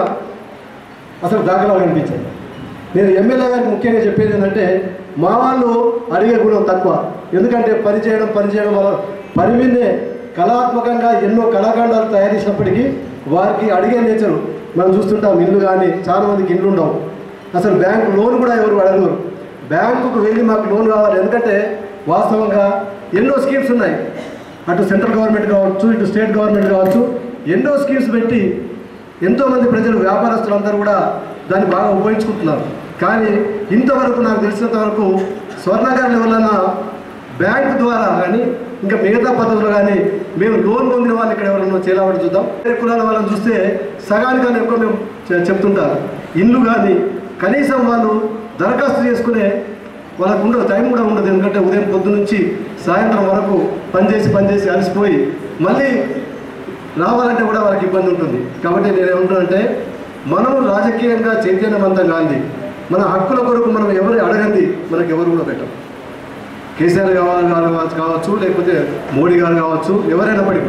అసలు దాఖలా కనిపించాయి నేను ఎమ్మెల్యే గారికి ముఖ్యంగా చెప్పేది ఏంటంటే మా వాళ్ళు అడిగే గుణం తక్కువ ఎందుకంటే పని చేయడం పని చేయడం వల్ల పని మీదే కళాత్మకంగా ఎన్నో కళాఖండాలు తయారు చేసినప్పటికీ వారికి అడిగే నేచరు మనం చూస్తుంటాం ఇల్లు కానీ చాలా మందికి ఇల్లు ఉండవు అసలు బ్యాంకు లోన్ కూడా ఎవరు అడగరు బ్యాంకుకు వెళ్ళి మాకు లోన్ కావాలి ఎందుకంటే వాస్తవంగా ఎన్నో స్కీమ్స్ ఉన్నాయి అటు సెంట్రల్ గవర్నమెంట్ కావచ్చు ఇటు స్టేట్ గవర్నమెంట్ కావచ్చు ఎన్నో స్కీమ్స్ పెట్టి ఎంతోమంది ప్రజలు వ్యాపారస్తులందరూ కూడా దాన్ని బాగా ఉపయోగించుకుంటున్నారు కానీ ఇంతవరకు నాకు తెలిసినంత వరకు స్వర్ణకారులు ఎవరన్నా బ్యాంకు ద్వారా కానీ ఇంకా మిగతా పద్ధతులు కానీ మేము లోన్ పొందిన వాళ్ళు ఇక్కడ ఎవరన్నా చేలావడం చూద్దాం వేరే కులాల వాళ్ళని చూస్తే సగానికన్నా ఎక్కువ మేము చె- చెప్తుంటారు ఇల్లు కానీ కనీసం వాళ్ళు దరఖాస్తు చేసుకునే వాళ్ళకు ఉండదు టైం కూడా ఉండదు ఎందుకంటే ఉదయం పొద్దు నుంచి సాయంత్రం వరకు పనిచేసి పనిచేసి అలసిపోయి మళ్ళీ రావాలంటే కూడా వాళ్ళకి ఇబ్బంది ఉంటుంది కాబట్టి నేను ఏమంటున్నానంటే మనం రాజకీయంగా చైతన్యవంతం కాంది మన హక్కుల కొరకు మనం ఎవరు అడగంది మనకు ఎవరు కూడా పెట్టం కేసీఆర్ కావాలి గారు కావచ్చు లేకపోతే మోడీ గారు కావచ్చు ఎవరైనప్పటికీ కూడా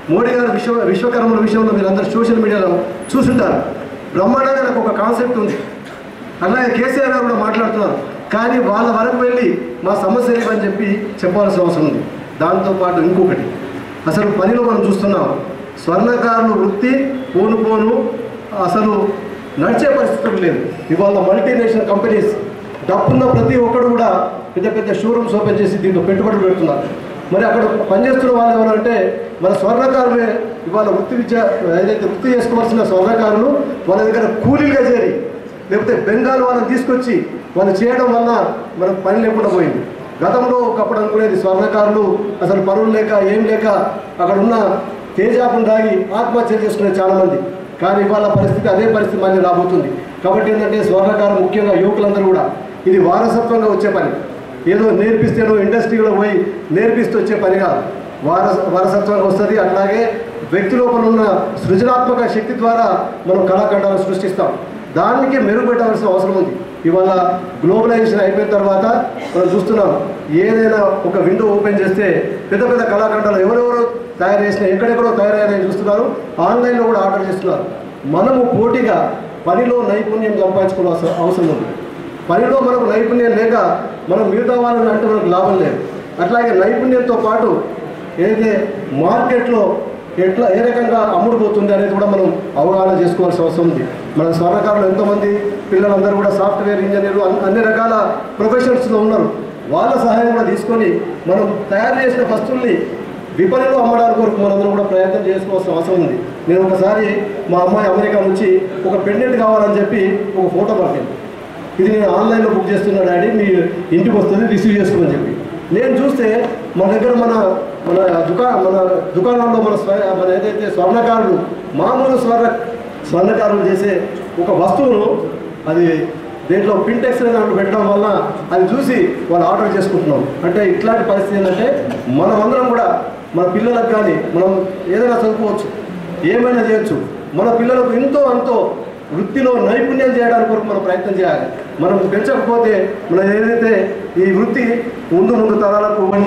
మోడీ గారు విశ్వ విశ్వకర్మల విషయంలో మీరందరూ సోషల్ మీడియాలో చూసుంటారు బ్రహ్మాండంగా నాకు ఒక కాన్సెప్ట్ ఉంది అలాగే కేసీఆర్ గారు కూడా మాట్లాడుతున్నారు కానీ వాళ్ళ వరకు వెళ్ళి మా సమస్య ఏమని చెప్పి చెప్పాల్సిన అవసరం ఉంది దాంతోపాటు ఇంకొకటి అసలు పనిలో మనం చూస్తున్నాం స్వర్ణకారులు వృత్తి పోను పోను అసలు నడిచే పరిస్థితులు లేదు ఇవాళ మల్టీనేషనల్ కంపెనీస్ డబ్బున్న ప్రతి ఒక్కడు కూడా పెద్ద పెద్ద షోరూమ్స్ ఓపెన్ చేసి దీంట్లో పెట్టుబడులు పెడుతున్నారు మరి అక్కడ పనిచేస్తున్న వాళ్ళు ఎవరంటే మన స్వర్ణకారులే ఇవాళ వృత్తి విద్య ఏదైతే వృత్తి చేసుకోవాల్సిన స్వర్ణకారులు వాళ్ళ దగ్గర కూలీలుగా చేరి లేకపోతే బెంగాల్ వాళ్ళని తీసుకొచ్చి వాళ్ళు చేయడం వల్ల మనకు పని లేకుండా పోయింది గతంలో ఒకప్పుడు అనుకునేది స్వర్ణకారులు అసలు పనులు లేక ఏం లేక అక్కడ ఉన్న తేజాపును దాగి ఆత్మహత్యలు చేసుకునే చాలా మంది కానీ ఇవాళ పరిస్థితి అదే పరిస్థితి మళ్ళీ రాబోతుంది కాబట్టి ఏంటంటే స్వర్ణకారు ముఖ్యంగా యువకులందరూ కూడా ఇది వారసత్వంగా వచ్చే పని ఏదో నేర్పిస్తేనో ఇండస్ట్రీలో పోయి నేర్పిస్తూ వచ్చే పని కాదు వారస వారసత్వంగా వస్తుంది అట్లాగే వ్యక్తి లోపల ఉన్న సృజనాత్మక శక్తి ద్వారా మనం కళాఖండాలను సృష్టిస్తాం దానికి మెరుగుపెట్టవలసిన అవసరం ఉంది ఇవాళ గ్లోబలైజేషన్ అయిపోయిన తర్వాత మనం చూస్తున్నాం ఏదైనా ఒక విండో ఓపెన్ చేస్తే పెద్ద పెద్ద కళాఖండాలు ఎవరెవరో తయారు చేసిన ఎక్కడెక్కడో తయారయ్యారని చూస్తున్నారు ఆన్లైన్లో కూడా ఆర్డర్ చేస్తున్నారు మనము పోటీగా పనిలో నైపుణ్యం సంపాదించుకోవాల్సిన అవసరం ఉంది పనిలో మనకు నైపుణ్యం లేక మనం మిగతా వాళ్ళని అంటే మనకు లాభం లేదు అట్లాగే నైపుణ్యంతో పాటు ఏదైతే మార్కెట్లో ఎట్లా ఏ రకంగా అమ్ముడుపోతుంది అనేది కూడా మనం అవగాహన చేసుకోవాల్సిన అవసరం ఉంది మన స్వర్ణకారులు ఎంతోమంది పిల్లలందరూ కూడా సాఫ్ట్వేర్ ఇంజనీర్లు అన్ని- అన్ని రకాల ప్రొఫెషన్స్లో ఉన్నారు వాళ్ళ సహాయం కూడా తీసుకొని మనం తయారు చేసిన వస్తువుల్ని విపణిలో అమ్మడానికి కొరకు మనందరం కూడా ప్రయత్నం చేసుకోవాల్సిన అవసరం ఉంది నేను ఒకసారి మా అమ్మాయి అమెరికా నుంచి ఒక పెండెంట్ కావాలని చెప్పి ఒక ఫోటో పంపింది ఇది నేను ఆన్లైన్లో బుక్ చేస్తున్నా డాడీ మీ ఇంటికి వస్తుంది రిసీవ్ చేసుకోమని చెప్పి నేను చూస్తే మన దగ్గర మన మన దుకా మన దుకాణంలో మన స్వ మన ఏదైతే స్వర్ణకారులు మామూలు స్వర్ణ స్వర్ణకారులు చేసే ఒక వస్తువును అది దేంట్లో పింటెక్స్ అనే దాంట్లో పెట్టడం వల్ల అది చూసి వాళ్ళు ఆర్డర్ చేసుకుంటున్నాం అంటే ఇట్లాంటి పరిస్థితి ఏంటంటే మనమందరం కూడా మన పిల్లలకు కానీ మనం ఏదైనా చదువుకోవచ్చు ఏమైనా చేయొచ్చు మన పిల్లలకు ఎంతో అంతో వృత్తిలో నైపుణ్యం చేయడానికి కొరకు మనం ప్రయత్నం చేయాలి మనం పెంచకపోతే మనం ఏదైతే ఈ వృత్తి ముందు ముందు తరాలకు ఉన్న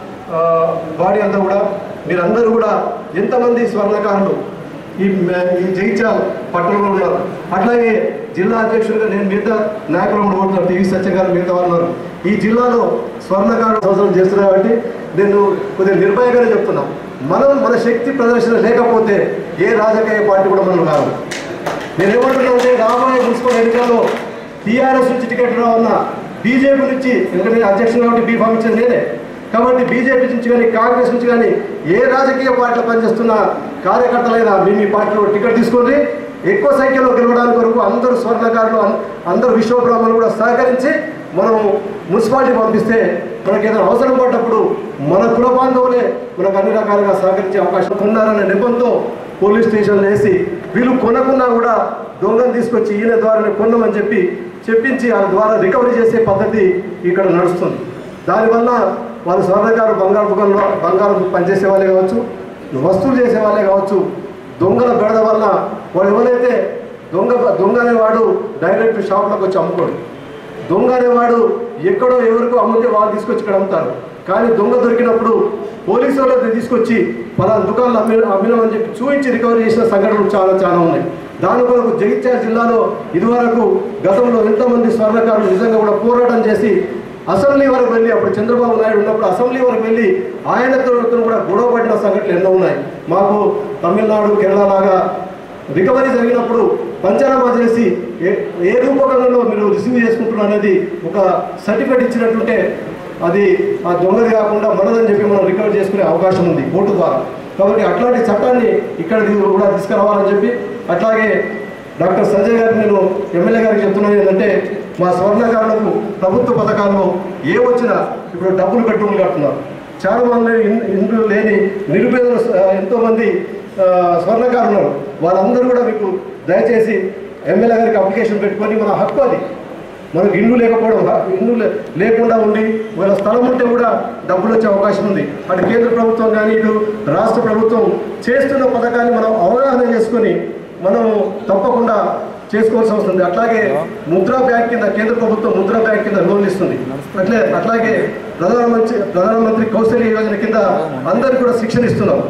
బాడీ అంతా కూడా మీరందరూ కూడా ఎంతమంది స్వర్ణకారులు ఈ మ- ఈ జగిత్యాల పట్టణంలో ఉన్నారు అట్లాగే జిల్లా అధ్యక్షుడిగా నేను మిగతా నాయకులు కూడా ఉంటున్నారు టీవీ సత్య గారు మిగతా వాళ్ళు ఉన్నారు ఈ జిల్లాలో స్వర్ణకారులు సంవత్సరం చేస్తున్నారు కాబట్టి నేను కొద్దిగా నిర్భయంగానే చెప్తున్నా మనం మన శక్తి ప్రదర్శన లేకపోతే ఏ రాజకీయ పార్టీ కూడా మనం కాదు నేను ఏమంటున్నా అంటే రాబోయే మున్సిపల్ ఎన్నికల్లో టీఆర్ఎస్ నుంచి టికెట్ రావన్నా బీజేపీ నుంచి ఎందుకంటే నేను అధ్యక్షుడు కాబట్టి బీఫామ్ ఇచ్చింది నేనే కాబట్టి బీజేపీ నుంచి కానీ కాంగ్రెస్ నుంచి కానీ ఏ రాజకీయ పార్టీలో పనిచేస్తున్న కార్యకర్తలైనా మీ మీ పార్టీలో టికెట్ తీసుకోండి ఎక్కువ సంఖ్యలో గెలవడానికి వరకు అందరూ స్వర్ణకారులు అన్- అందరూ విశ్వబ్రాహ్మణులు కూడా సహకరించి మనం మున్సిపాలిటీ పంపిస్తే మనకి ఏదైనా అవసరం పడ్డప్పుడు మన కుల బాంధవులే మనకు అన్ని రకాలుగా సహకరించే అవకాశం ఉన్నారనే నెపంతో పోలీస్ స్టేషన్లు వేసి వీళ్ళు కొనకున్నా కూడా దొంగను తీసుకొచ్చి ఈయన ద్వారా కొన్నామని చెప్పి చెప్పించి వాళ్ళ ద్వారా రికవరీ చేసే పద్ధతి ఇక్కడ నడుస్తుంది దానివల్ల వాళ్ళు స్వర్ణకారు బంగారు దుకాణంలో బంగారం పనిచేసే వాళ్ళే కావచ్చు వస్తువులు చేసే వాళ్ళే కావచ్చు దొంగల బెడద వల్ల వాడు ఎవరైతే దొంగ దొంగ అనేవాడు డైరెక్ట్ షాప్లోకి వచ్చి అమ్ముకోడు దొంగ అనేవాడు ఎక్కడో ఎవరికో అమ్ముతే వాళ్ళు తీసుకొచ్చి ఇక్కడ అమ్ముతారు కానీ దొంగ దొరికినప్పుడు పోలీసు వాళ్ళకి తీసుకొచ్చి పలానా దుకాణాలు అమ్మి అమ్మినామని చెప్పి చూపించి రికవరీ చేసిన సంఘటనలు చాలా చాలా ఉన్నాయి దాని కొరకు జగిత్యాల జిల్లాలో ఇదివరకు గతంలో ఎంతోమంది స్వర్ణకారులు నిజంగా కూడా పోరాటం చేసి అసెంబ్లీ వరకు వెళ్ళి అప్పుడు చంద్రబాబు నాయుడు ఉన్నప్పుడు అసెంబ్లీ వరకు వెళ్ళి ఆయనతో కూడా గొడవ పడిన సంఘటనలు ఎన్నో ఉన్నాయి మాకు తమిళనాడు కేరళ లాగా రికవరీ జరిగినప్పుడు పంచనామా చేసి ఏ ఏ రూపకంలో మీరు రిసీవ్ చేసుకుంటున్నారు అనేది ఒక సర్టిఫికేట్ ఇచ్చినట్టుంటే అది ఆ దొంగది కాకుండా మనదని చెప్పి మనం రికవర్ చేసుకునే అవకాశం ఉంది కోర్టు ద్వారా కాబట్టి అట్లాంటి చట్టాన్ని ఇక్కడ కూడా తీసుకురావాలని చెప్పి అట్లాగే డాక్టర్ సంజయ్ గారికి నేను ఎమ్మెల్యే గారికి చెప్తున్నాను ఏంటంటే మా స్వర్ణకారులకు ప్రభుత్వ పథకాల్లో ఏ వచ్చినా ఇప్పుడు డబ్బులు పెట్టుకుని కడుతున్నారు చాలా మంది ఇన్- ఇండ్లు లేని నిరుపేదలు స- ఎంతోమంది ఆ, స్వర్ణకారులు ఉన్నారు వాళ్ళందరూ కూడా మీకు దయచేసి ఎమ్మెల్యే గారికి అప్లికేషన్ పెట్టుకొని మన హక్కు అది మనకు ఇల్లు లేకపోవడం హ- ఇల్లు లే- లేకుండా ఉండి ఒకవేళ స్థలం ఉంటే కూడా డబ్బులు వచ్చే అవకాశం ఉంది అటు కేంద్ర ప్రభుత్వం కానీ ఇటు రాష్ట్ర ప్రభుత్వం చేస్తున్న పథకాన్ని మనం అవగాహన చేసుకొని మనం తప్పకుండా చేసుకోవాల్సి వస్తుంది అట్లాగే ముద్రా బ్యాంక్ కింద కేంద్ర ప్రభుత్వం ముద్రా బ్యాంక్ కింద లోన్లు ఇస్తుంది అట్లే అట్లాగే ప్రధానమంత్రి ప్రధానమంత్రి కౌశల్య యోజన కింద అందరికి కూడా శిక్షణ ఇస్తున్నాం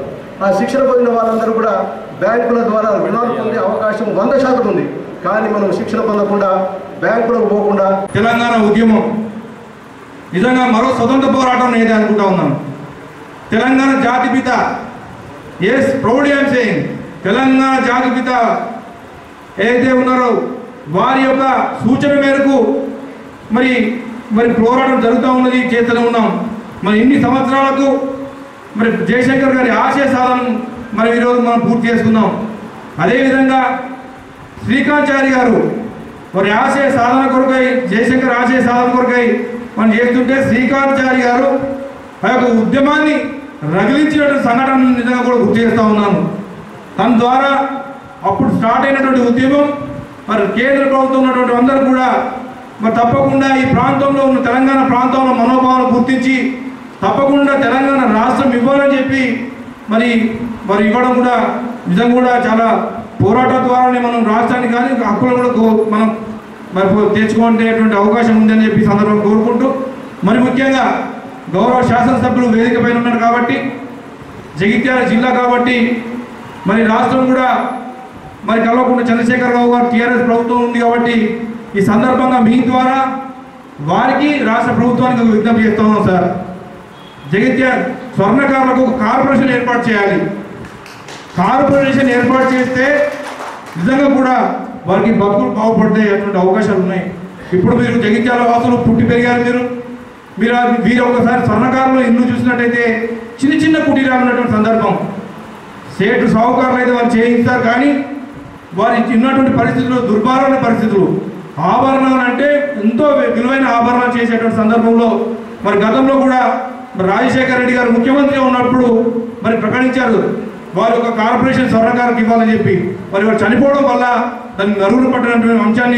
ఆ శిక్షణ పొందిన వాళ్ళందరూ కూడా బ్యాంకుల ద్వారా రుణాలు పొందే అవకాశం వంద శాతం ఉంది కానీ మనం శిక్షణ పొందకుండా బ్యాంకులకు పోకుండా తెలంగాణ ఉద్యమం నిజంగా మరో స్వతంత్ర పోరాటం నేనే అనుకుంటా ఉన్నాను తెలంగాణ జాతిపిత yes proud I'm saying Telangana జాతిపిత ఏదైతే ఉన్నారో వారి యొక్క సూచన మేరకు మరి మరి పోరాటం జరుగుతూ ఉన్నది చేస్తూనే ఉన్నాం మరి ఇన్ని సంవత్సరాలకు మరి జయశంకర్ గారి ఆశయ సాధన మరి ఈరోజు మనం పూర్తి చేసుకుందాం అదేవిధంగా శ్రీకాంచారి గారు వారి ఆశయ సాధన కొరకై జయశంకర్ ఆశయ సాధన కొరకై మనం చేస్తుంటే శ్రీకాంచారి గారు ఆ యొక్క ఉద్యమాన్ని రగిలించినటువంటి సంఘటన నిజంగా కూడా గుర్తు చేస్తూ ఉన్నాను తన ద్వారా అప్పుడు స్టార్ట్ అయినటువంటి ఉద్యమం మరి కేంద్ర ప్రభుత్వం ఉన్నటువంటి అందరూ కూడా మరి తప్పకుండా ఈ ప్రాంతంలో ఉన్న తెలంగాణ ప్రాంతంలో మనోభావాలు గుర్తించి తప్పకుండా తెలంగాణ రాష్ట్రం ఇవ్వాలని చెప్పి మరి మరి ఇవ్వడం కూడా నిజంగా కూడా చాలా పోరాటం ద్వారానే మనం రాష్ట్రానికి కానీ హక్కులను కూడా కో- మనం మరి పో- తెచ్చుకునేటువంటి అవకాశం ఉందని చెప్పి ఈ సందర్భంగా కోరుకుంటూ మరి ముఖ్యంగా గౌరవ శాసనసభ్యులు వేదిక పైన ఉన్నారు కాబట్టి జగిత్యాల జిల్లా కాబట్టి మరి రాష్ట్రం కూడా మరి కల్వకుంట్ల చంద్రశేఖరరావు గారు టీఆర్ఎస్ ప్రభుత్వం ఉంది కాబట్టి ఈ సందర్భంగా మీ ద్వారా వారికి రాష్ట్ర ప్రభుత్వానికి ఒక విజ్ఞప్తి చేస్తా ఉన్నాం సార్ జగిత్యాల స్వర్ణకారులకు ఒక కార్పొరేషన్ ఏర్పాటు చేయాలి కార్పొరేషన్ ఏర్పాటు చేస్తే నిజంగా కూడా వారికి బతుకులు బాగుపడతాయి అటువంటి అవకాశాలు ఉన్నాయి ఇప్పుడు మీరు జగిత్యాల వాసులు పుట్టి పెరిగారు మీరు మీరు ఆ- మీరు ఒకసారి స్వర్ణకారులు ఇల్లు చూసినట్టయితే చిన్న చిన్న కుటీరాలు ఉన్నటువంటి సందర్భం సేటు సాహుకారులు అయితే వారు చేయిస్తారు కానీ వారి ఉన్నటువంటి పరిస్థితులు దుర్భరమైన పరిస్థితులు ఆభరణాలు అంటే ఎంతో విలువైన ఆభరణాలు చేసేటువంటి సందర్భంలో మరి గతంలో కూడా మరి రాజశేఖర రెడ్డి గారు ముఖ్యమంత్రి ఉన్నప్పుడు మరి ప్రకటించారు వారి యొక్క కార్పొరేషన్ స్వర్ణకారులకు ఇవ్వాలని చెప్పి మరి వారు చనిపోవడం వల్ల దాన్ని నలుగురు పట్టినటువంటి అంశాన్ని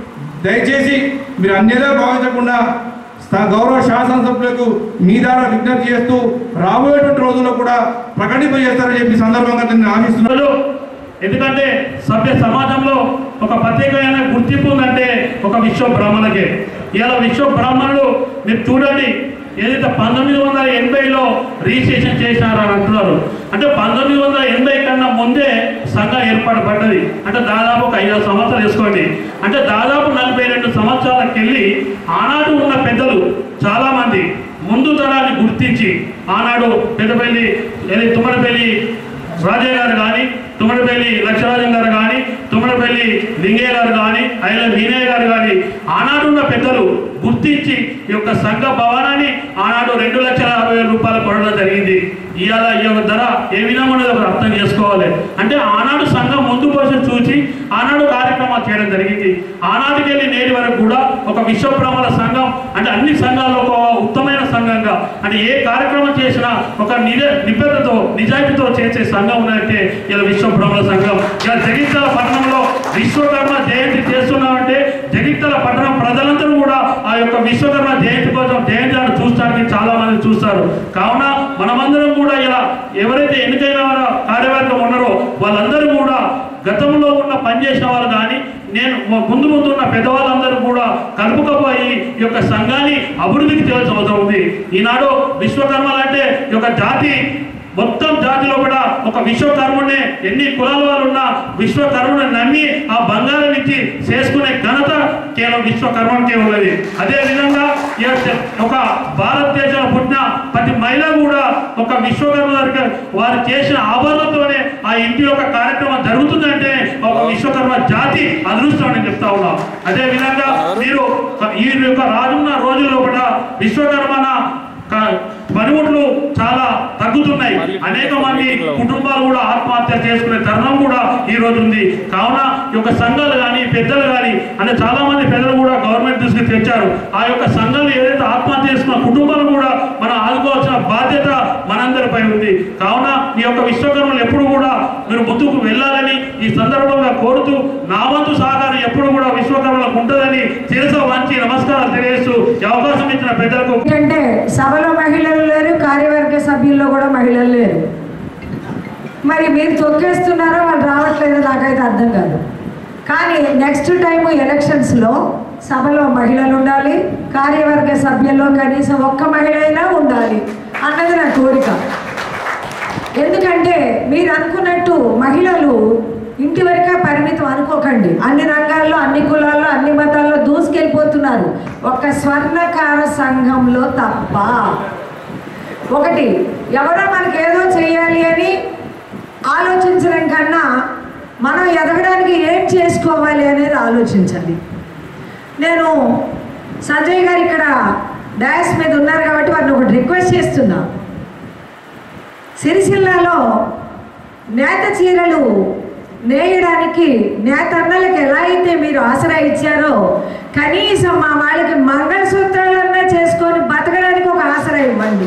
దయచేసి మీరు అన్యదా భావించకుండా స్థా- గౌరవ శాసనసభ్యులకు మీ ద్వారా విజ్ఞప్తి చేస్తూ రాబోయేటువంటి రోజుల్లో కూడా ప్రకటింపజేస్తారని చెప్పి సందర్భంగా నేను హామీస్తున్నాను ఎందుకంటే సభ్య సమాజంలో ఒక ప్రత్యేకమైన గుర్తింపు ఉందంటే ఒక విశ్వ బ్రాహ్మణకే ఇలా విశ్వ బ్రాహ్మణులు మీరు చూడండి ఏదైతే పంతొమ్మిది వందల ఎనభైలో రిజిస్ట్రేషన్ చేసినారని అంటున్నారు అంటే పంతొమ్మిది వందల ఎనభై కన్నా ముందే సంఘం ఏర్పడబడ్డది అంటే దాదాపు ఒక ఐదు సంవత్సరాలు వేసుకోండి అంటే దాదాపు నలభై రెండు సంవత్సరాలకు వెళ్ళి ఆనాడు ఉన్న పెద్దలు చాలామంది ముందు తరాన్ని గుర్తించి ఆనాడు పెద్దపల్లి ఏది తుమ్మడపల్లి రాజయ్య గారు కానీ తుమ్మడపల్లి లక్షరాజన్ గారు కానీ తుమ్మడపల్లి లింగయ్య గారు కానీ ఐల వీనయ్య గారు కానీ ఆనాడున్న పెద్దలు గుర్తించి ఈ యొక్క సంఘ భవనాన్ని ఆనాడు రెండు లక్షల యాభై వేల రూపాయలు కొనడం జరిగింది ఇవాళ ఈ యొక్క ధర ఏ విధంగా ఉన్నదో ఒకరు అర్థం చేసుకోవాలి అంటే ఆనాడు సంఘం ముందు కోసం చూసి ఆనాడు కార్యక్రమాలు చేయడం జరిగింది ఆనాటికి వెళ్ళి నేటి వరకు కూడా ఒక విశ్వబ్రహ్మణ సంఘం అంటే అన్ని సంఘాల్లో ఒక ఉత్తమైన సంఘంగా అంటే ఏ కార్యక్రమం చేసినా ఒక నిజ నిబద్ధతతో నిజాయితీతో చేసే సంఘం ఉన్నదంటే ఇలా విశ్వబ్రహ్మణ సంఘం ఇలా జగిత్యాల పట్టణంలో విశ్వకర్మ జయంతి చేస్తున్నామంటే జగిత్యాల పట్టణం ప్రజలందరూ కూడా ఆ యొక్క విశ్వకర్మ జయంతి కోసం జయంతిని చూడడానికి చాలా మంది చూస్తారు కావున మనమందరం కూడా ఇలా ఎవరైతే ఎన్నికైన వారు కార్యవర్గం ఉన్నారో వాళ్ళందరూ కూడా గతంలో ఉన్న పనిచేసిన వాళ్ళు కానీ నేను ముందు ముందు ఉన్న పెద్దవాళ్ళందరూ కూడా కలుపుకపోయి ఈ యొక్క సంఘాన్ని అభివృద్ధికి చేయాల్సిన అవసరం ఉంది ఈనాడు విశ్వకర్మలు అంటే ఈ యొక్క జాతి మొత్తం జాతిలో కూడా ఒక విశ్వకర్ముడిని ఎన్ని కులాల వారు ఉన్నా విశ్వకర్ముని నమ్మి ఆ బంగారం ఇచ్చి చేసుకునే ఘనత కేవలం విశ్వకర్మకే ఉన్నది అదే విధంగా ఈ యొక్క ఒక భారతదేశంలో పుట్టిన ప్రతి మహిళ కూడా ఒక విశ్వకర్మ దగ్గర వారు చేసిన ఆభరణతోనే ఆ ఇంటి యొక్క కార్యక్రమం జరుగుతుందంటే ఒక విశ్వకర్మ జాతి అదృష్టం అని చెప్తా ఉన్నాం అదే విధంగా మీరు ఈ యొక్క రానున్న రోజుల్లో కూడా విశ్వకర్మన క- పనిముట్లు చాలా తగ్గుతున్నాయి అనేక మంది కుటుంబాలు కూడా ఆత్మహత్య చేసుకునే తరుణం కూడా ఈ రోజు ఉంది కావున ఈ యొక్క సంఘాలు కానీ పెద్దలు కానీ అంటే చాలా మంది పెద్దలు కూడా గవర్నమెంట్ దృష్టికి తెచ్చారు ఆ యొక్క సంఘాలు ఏదైతే ఆత్మహత్య చేసుకున్న కుటుంబాలు కూడా మనం ఆదుకోవాల్సిన బాధ్యత మనందరిపై ఉంది కావున ఈ యొక్క విశ్వకర్మలు ఎప్పుడు కూడా మీరు ముందుకు వెళ్ళాలని ఈ సందర్భంగా కోరుతూ నా వంతు సహకారం ఎప్పుడు కూడా విశ్వకర్మలకు ఉంటుందని శిరస వంచి నమస్కారాలు తెలియజేస్తూ ఈ అవకాశం ఇచ్చిన పెద్దలకు ఎందుకంటే సభలో మహిళలు లేరు కార్యవర్గ సభ్యుల్లో కూడా మహిళలు లేరు మరి మీరు తొక్కేస్తున్నారో వాళ్ళు రావట్లేదో నాకైతే అర్థం కాదు కానీ నెక్స్ట్ టైం ఎలక్షన్స్లో సభలో మహిళలు ఉండాలి కార్యవర్గ సభ్యుల్లో కనీసం ఒక్క మహిళ అయినా ఉండాలి అన్నది నా కోరిక ఎందుకంటే మీరు అనుకున్నట్టు మహిళలు ఇంటి వరకే పరిమితం అనుకోకండి అన్ని రంగాల్లో అన్ని కులాల్లో అన్ని మతాల్లో దూసుకెళ్ళిపోతున్నారు ఒక స్వర్ణకార సంఘంలో తప్ప ఒకటి ఎవరో మనకి ఏదో చేయాలి అని ఆలోచించడం కన్నా మనం ఎదగడానికి ఏం చేసుకోవాలి అనేది ఆలోచించాలి నేను సంజయ్ గారు ఇక్కడ డయాస్ మీద ఉన్నారు కాబట్టి వారిని ఒకటి రిక్వెస్ట్ చేస్తున్నా సిరిసిల్లాలో నేత చీరలు నేయడానికి నేత అన్నలకు ఎలా అయితే మీరు ఆసరా ఇచ్చారో కనీసం మా వాళ్ళకి మంగళసూత్రాలన్నా చేసుకొని బతకడానికి ఒక ఆసరా ఇవ్వండి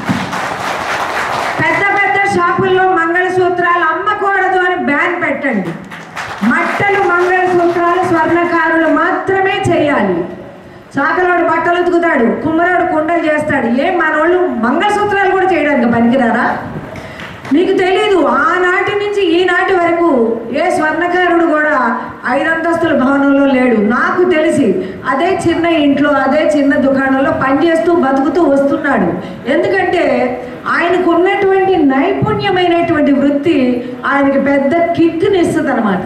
పెద్ద పెద్ద షాపుల్లో మంగళసూత్రాలు అమ్మకూడదు అని బ్యాన్ పెట్టండి మట్టలు మంగళసూత్రాలు స్వర్ణకారులు మాత్రమే చేయాలి చాకలోడు బట్టలు ఉతుకుతాడు కుమ్మరోడు కుండలు చేస్తాడు ఏం మనోళ్ళు మంగళసూత్రాలు కూడా చేయడానికి పనికిరారా మీకు తెలీదు ఆనాటి నుంచి ఈనాటి వరకు ఏ స్వర్ణకారుడు కూడా ఐదంతస్తుల భవనంలో లేడు నాకు తెలిసి అదే చిన్న ఇంట్లో అదే చిన్న దుకాణంలో పనిచేస్తూ బతుకుతూ వస్తున్నాడు ఎందుకంటే ఆయనకు ఉన్నటువంటి నైపుణ్యమైనటువంటి వృత్తి ఆయనకి పెద్ద కిక్ని ఇస్తుంది అనమాట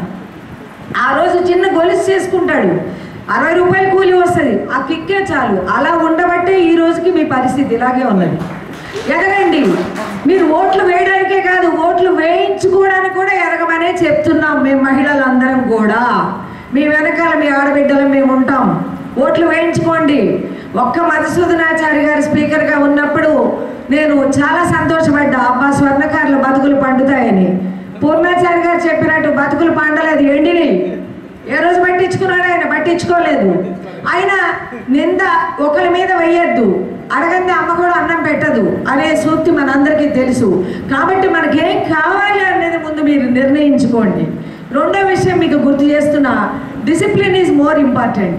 ఆ రోజు చిన్న గొలుసు చేసుకుంటాడు అరవై రూపాయలు కూలి వస్తుంది ఆ కిక్కే చాలు అలా ఉండబట్టే ఈ రోజుకి మీ పరిస్థితి ఇలాగే ఉన్నది ఎదగండి మీరు ఓట్లు వేయడానికే కాదు ఓట్లు వేయించుకోవడానికి కూడా ఎదగమనే చెప్తున్నాం మేము మహిళలందరం కూడా మీ వెనకాల మీ ఆడబిడ్డలు మేము ఉంటాం ఓట్లు వేయించుకోండి ఒక్క మధుసూదనాచారి గారు స్పీకర్గా ఉన్నప్పుడు నేను చాలా సంతోషపడ్డా అబ్బా స్వర్ణకారుల బతుకులు పండుతాయని పూర్ణాచారి గారు చెప్పినట్టు బతుకులు పండలేదు ఎండిని ఏ రోజు పట్టించుకున్నాడు ఆయన పట్టించుకోలేదు ఆయన నింద ఒకరి మీద వేయద్దు అడగంది అమ్మ కూడా అన్నం పెట్టదు అనే సూక్తి మనందరికీ తెలుసు కాబట్టి మనకేం కావాలి అనేది ముందు మీరు నిర్ణయించుకోండి రెండో విషయం మీకు గుర్తు చేస్తున్నా డిసిప్లిన్ ఈజ్ మోర్ ఇంపార్టెంట్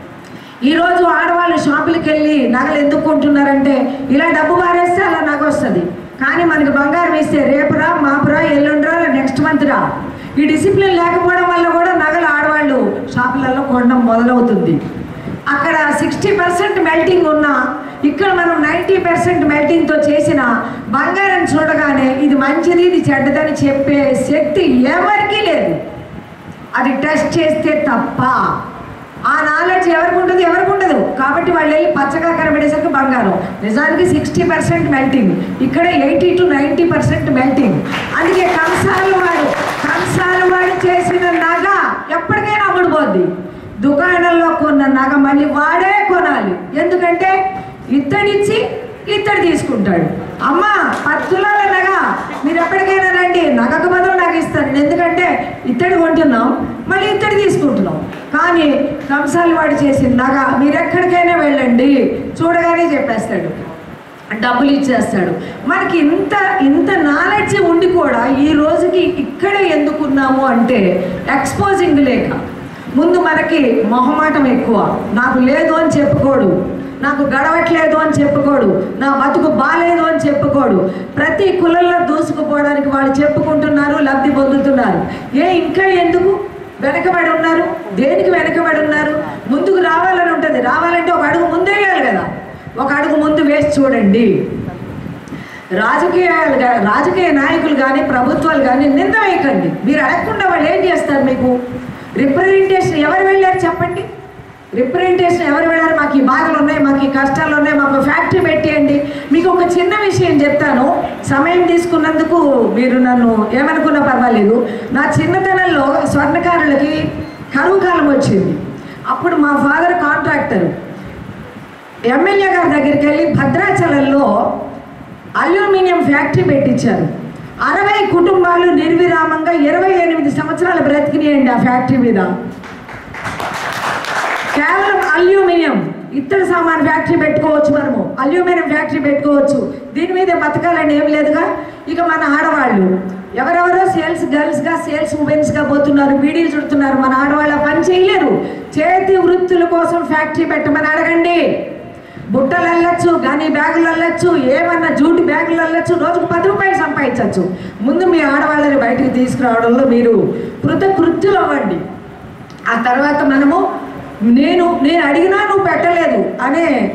ఈరోజు ఆడవాళ్ళు షాపులకి వెళ్ళి నగలు ఎందుకు కొంటున్నారంటే ఇలా డబ్బు మారేస్తే అలా నగ వస్తుంది కానీ మనకి బంగారం ఇస్తే రేపురా మాపురా ఎల్లుండిరా నెక్స్ట్ మంత్ రా ఈ డిసిప్లిన్ లేకపోవడం వల్ల కూడా నగలు ఆడవాళ్ళు షాపులలో కొనడం మొదలవుతుంది అక్కడ సిక్స్టీ పర్సెంట్ మెల్టింగ్ ఉన్నా ఇక్కడ మనం నైంటీ పర్సెంట్ మెల్టింగ్తో చేసిన బంగారం చూడగానే ఇది మంచిది ఇది చెడ్డదని చెప్పే శక్తి ఎవరికీ లేదు అది టెస్ట్ చేస్తే తప్ప ఆ నాలెడ్జ్ ఎవరికి ఉంటుంది ఎవరికి ఉండదు కాబట్టి వాళ్ళు వెళ్ళి పచ్చగా కనబడేసరికి బంగారం నిజానికి సిక్స్టీ పర్సెంట్ మెల్టింగ్ ఇక్కడ eighty to ninety percent melting అందుకే కంసాలు వాడు కంసాలు వాడు చేసిన నగ ఎప్పటికైనా అమ్ముడుపోద్ది దుకాణంలో కొన్న నగ మళ్ళీ వాడే కొనాలి ఎందుకంటే ఇత్తడిచ్చి ఇత్తడి తీసుకుంటాడు అమ్మా పది తులాల నగ మీరు ఎప్పటికైనా రండి నగకు బదులు నగ ఇస్తాను ఎందుకంటే ఇత్తడి కొంటున్నాం మళ్ళీ ఇత్తడి తీసుకుంటున్నాం కానీ కంసాలు వాడు చేసిన నగ మీరు ఎక్కడికైనా వెళ్ళండి చూడగానే చెప్పేస్తాడు డబ్బులు ఇచ్చేస్తాడు మనకి ఇంత ఇంత నాలెడ్జ్ ఉండి కూడా ఈ రోజుకి ఇక్కడే ఎందుకున్నాము అంటే ఎక్స్పోజింగ్ లేక ముందు మనకి మొహమాటం ఎక్కువ నాకు లేదు అని చెప్పుకోడు నాకు గడవట్లేదు అని చెప్పుకోడు నా బతుకు బాలేదు అని చెప్పుకోడు ప్రతి కులంలో దూసుకుపోవడానికి వాళ్ళు చెప్పుకుంటున్నారు లబ్ధి పొందుతున్నారు ఏ ఇంకా ఎందుకు వెనకబడి ఉన్నారు దేనికి వెనకబడి ఉన్నారు ముందుకు రావాలని ఉంటుంది రావాలంటే ఒక అడుగు ముందేయాలి కదా ఒక అడుగు ముందు వేసి చూడండి రాజకీయాలు గా- రాజకీయ నాయకులు కానీ ప్రభుత్వాలు కానీ నింద వేయకండి మీరు అడగకుండా వాళ్ళు ఏం చేస్తారు మీకు రిప్రజెంటేషన్ ఎవరు వెళ్ళారు చెప్పండి రిప్రజెంటేషన్ ఎవరు వెళ్ళారు మాకు ఈ బాధలు ఉన్నాయి మాకు ఈ కష్టాలు ఉన్నాయి మాకు ఫ్యాక్టరీ పెట్టేయండి మీకు ఒక చిన్న విషయం చెప్తాను సమయం తీసుకున్నందుకు మీరు నన్ను ఏమనుకున్నా పర్వాలేదు నా చిన్నతనంలో స్వర్ణకారులకి కరువు కాలం వచ్చింది అప్పుడు మా ఫాదర్ కాంట్రాక్టర్ ఎమ్మెల్యే గారి దగ్గరికి వెళ్ళి భద్రాచలంలో అల్యూమినియం ఫ్యాక్టరీ పెట్టించారు అరవై కుటుంబాలు నిర్విరామంగా ఇరవై ఎనిమిది సంవత్సరాలు బ్రతికినాయండి ఆ ఫ్యాక్టరీ మీద కేవలం అల్యూమినియం ఇత్తడి సామాన్ ఫ్యాక్టరీ పెట్టుకోవచ్చు మనము అల్యూమినియం ఫ్యాక్టరీ పెట్టుకోవచ్చు దీని మీద బతకాలని ఏం లేదుగా ఇక మన ఆడవాళ్ళు ఎవరెవరో సేల్స్ గర్ల్స్గా సేల్స్ ఉమెన్స్గా పోతున్నారు బీడీలు చుడుతున్నారు మన ఆడవాళ్ళ పని చేయలేరు చేతి వృత్తుల కోసం ఫ్యాక్టరీ పెట్టమని అడగండి బుట్టలు అల్లచ్చు కానీ బ్యాగులు అల్లచ్చు ఏమన్నా జూటి బ్యాగులు అల్లచ్చు రోజుకు పది రూపాయలు సంపాదించవచ్చు ముందు మీ ఆడవాళ్ళని బయటికి తీసుకురావడంలో మీరు కృతకృత్యులు అవ్వండి ఆ తర్వాత మనము నేను నేను అడిగినా నువ్వు పెట్టలేదు అనే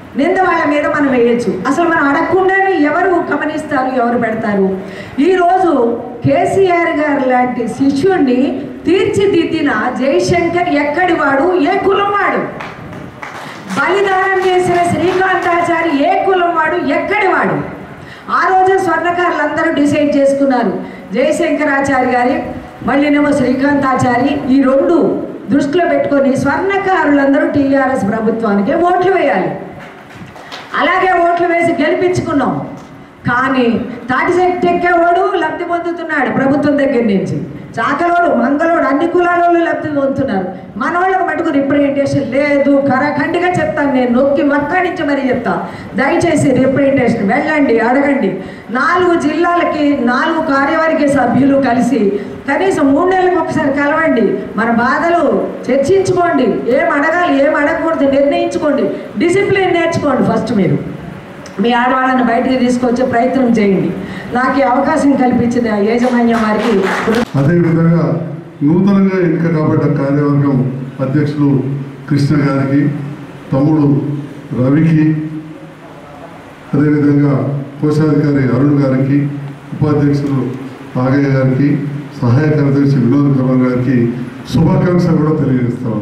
నింద వాళ్ళ మీద మనం వేయచ్చు అసలు మనం అడగకుండానే ఎవరు గమనిస్తారు ఎవరు పెడతారు ఈరోజు కేసీఆర్ గారు లాంటి శిష్యుణ్ణి తీర్చిదిద్దిన జయశంకర్ ఎక్కడి వాడు ఏ కులం వాడు బలిదానం చేసిన శ్రీకాంతాచారి ఏ కులం వాడు ఎక్కడి వాడు ఆ రోజు స్వర్ణకారులందరూ డిసైడ్ చేసుకున్నారు జయశంకరాచారి గారి మళ్ళీనేమో శ్రీకాంతాచారి ఈ రెండు దృష్టిలో పెట్టుకొని స్వర్ణకారులందరూ టీఆర్ఎస్ ప్రభుత్వానికి ఓట్లు వేయాలి అలాగే ఓట్లు వేసి గెలిపించుకున్నాం కానీ తాటి చెట్టు ఎక్కేవాడు లబ్ధి పొందుతున్నాడు ప్రభుత్వం దగ్గర నుంచి చాకలోడు మంగళోడు అన్ని కులాల వాళ్ళు లబ్ధి పొందుతున్నారు మన వాళ్ళకి మటుకు రిప్రజెంటేషన్ లేదు కరఖండిగా చెప్తాను నేను నొక్కి వక్కాడించి మరీ చెప్తా దయచేసి రిప్రజెంటేషన్ వెళ్ళండి అడగండి నాలుగు జిల్లాలకి నాలుగు కార్యవర్గ సభ్యులు కలిసి కనీసం మూడు నెలలకు ఒకసారి కలవండి మన బాధలు చర్చించుకోండి ఏం అడగాలి ఏం అడగకూడదు నిర్ణయించుకోండి డిసిప్లిన్ నేర్చుకోండి ఫస్ట్ మీరు మీ ఆడవాళ్ళని బయటికి తీసుకొచ్చే ప్రయత్నం చేయండి నాకు ఈ అవకాశం కల్పించిన యాజమాన్యం వారికి అదేవిధంగా నూతనంగా ఎన్నిక కాబడ్డ కార్యవర్గం అధ్యక్షులు కృష్ణ గారికి తమ్ముడు రవికి అదేవిధంగా కోశాధికారి అరుణ్ గారికి ఉపాధ్యక్షులు ఆగయ్య గారికి సహాయ కార్యదర్శి వినోద్ కుమార్ గారికి శుభాకాంక్షలు కూడా తెలియజేస్తాను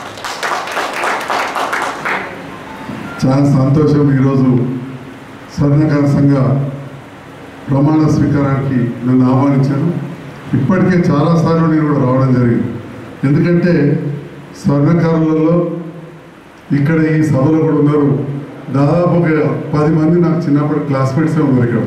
చాలా సంతోషం ఈరోజు స్వర్ణకార సంఘ ప్రమాణ స్వీకారానికి నన్ను ఆహ్వానించారు ఇప్పటికే చాలాసార్లు నేను కూడా రావడం జరిగింది ఎందుకంటే స్వర్ణకారులలో ఇక్కడ ఈ సభలో కూడా ఉన్నారు దాదాపుగా పది మంది నాకు చిన్నప్పుడు క్లాస్మేట్సే ఉన్నారు ఇక్కడ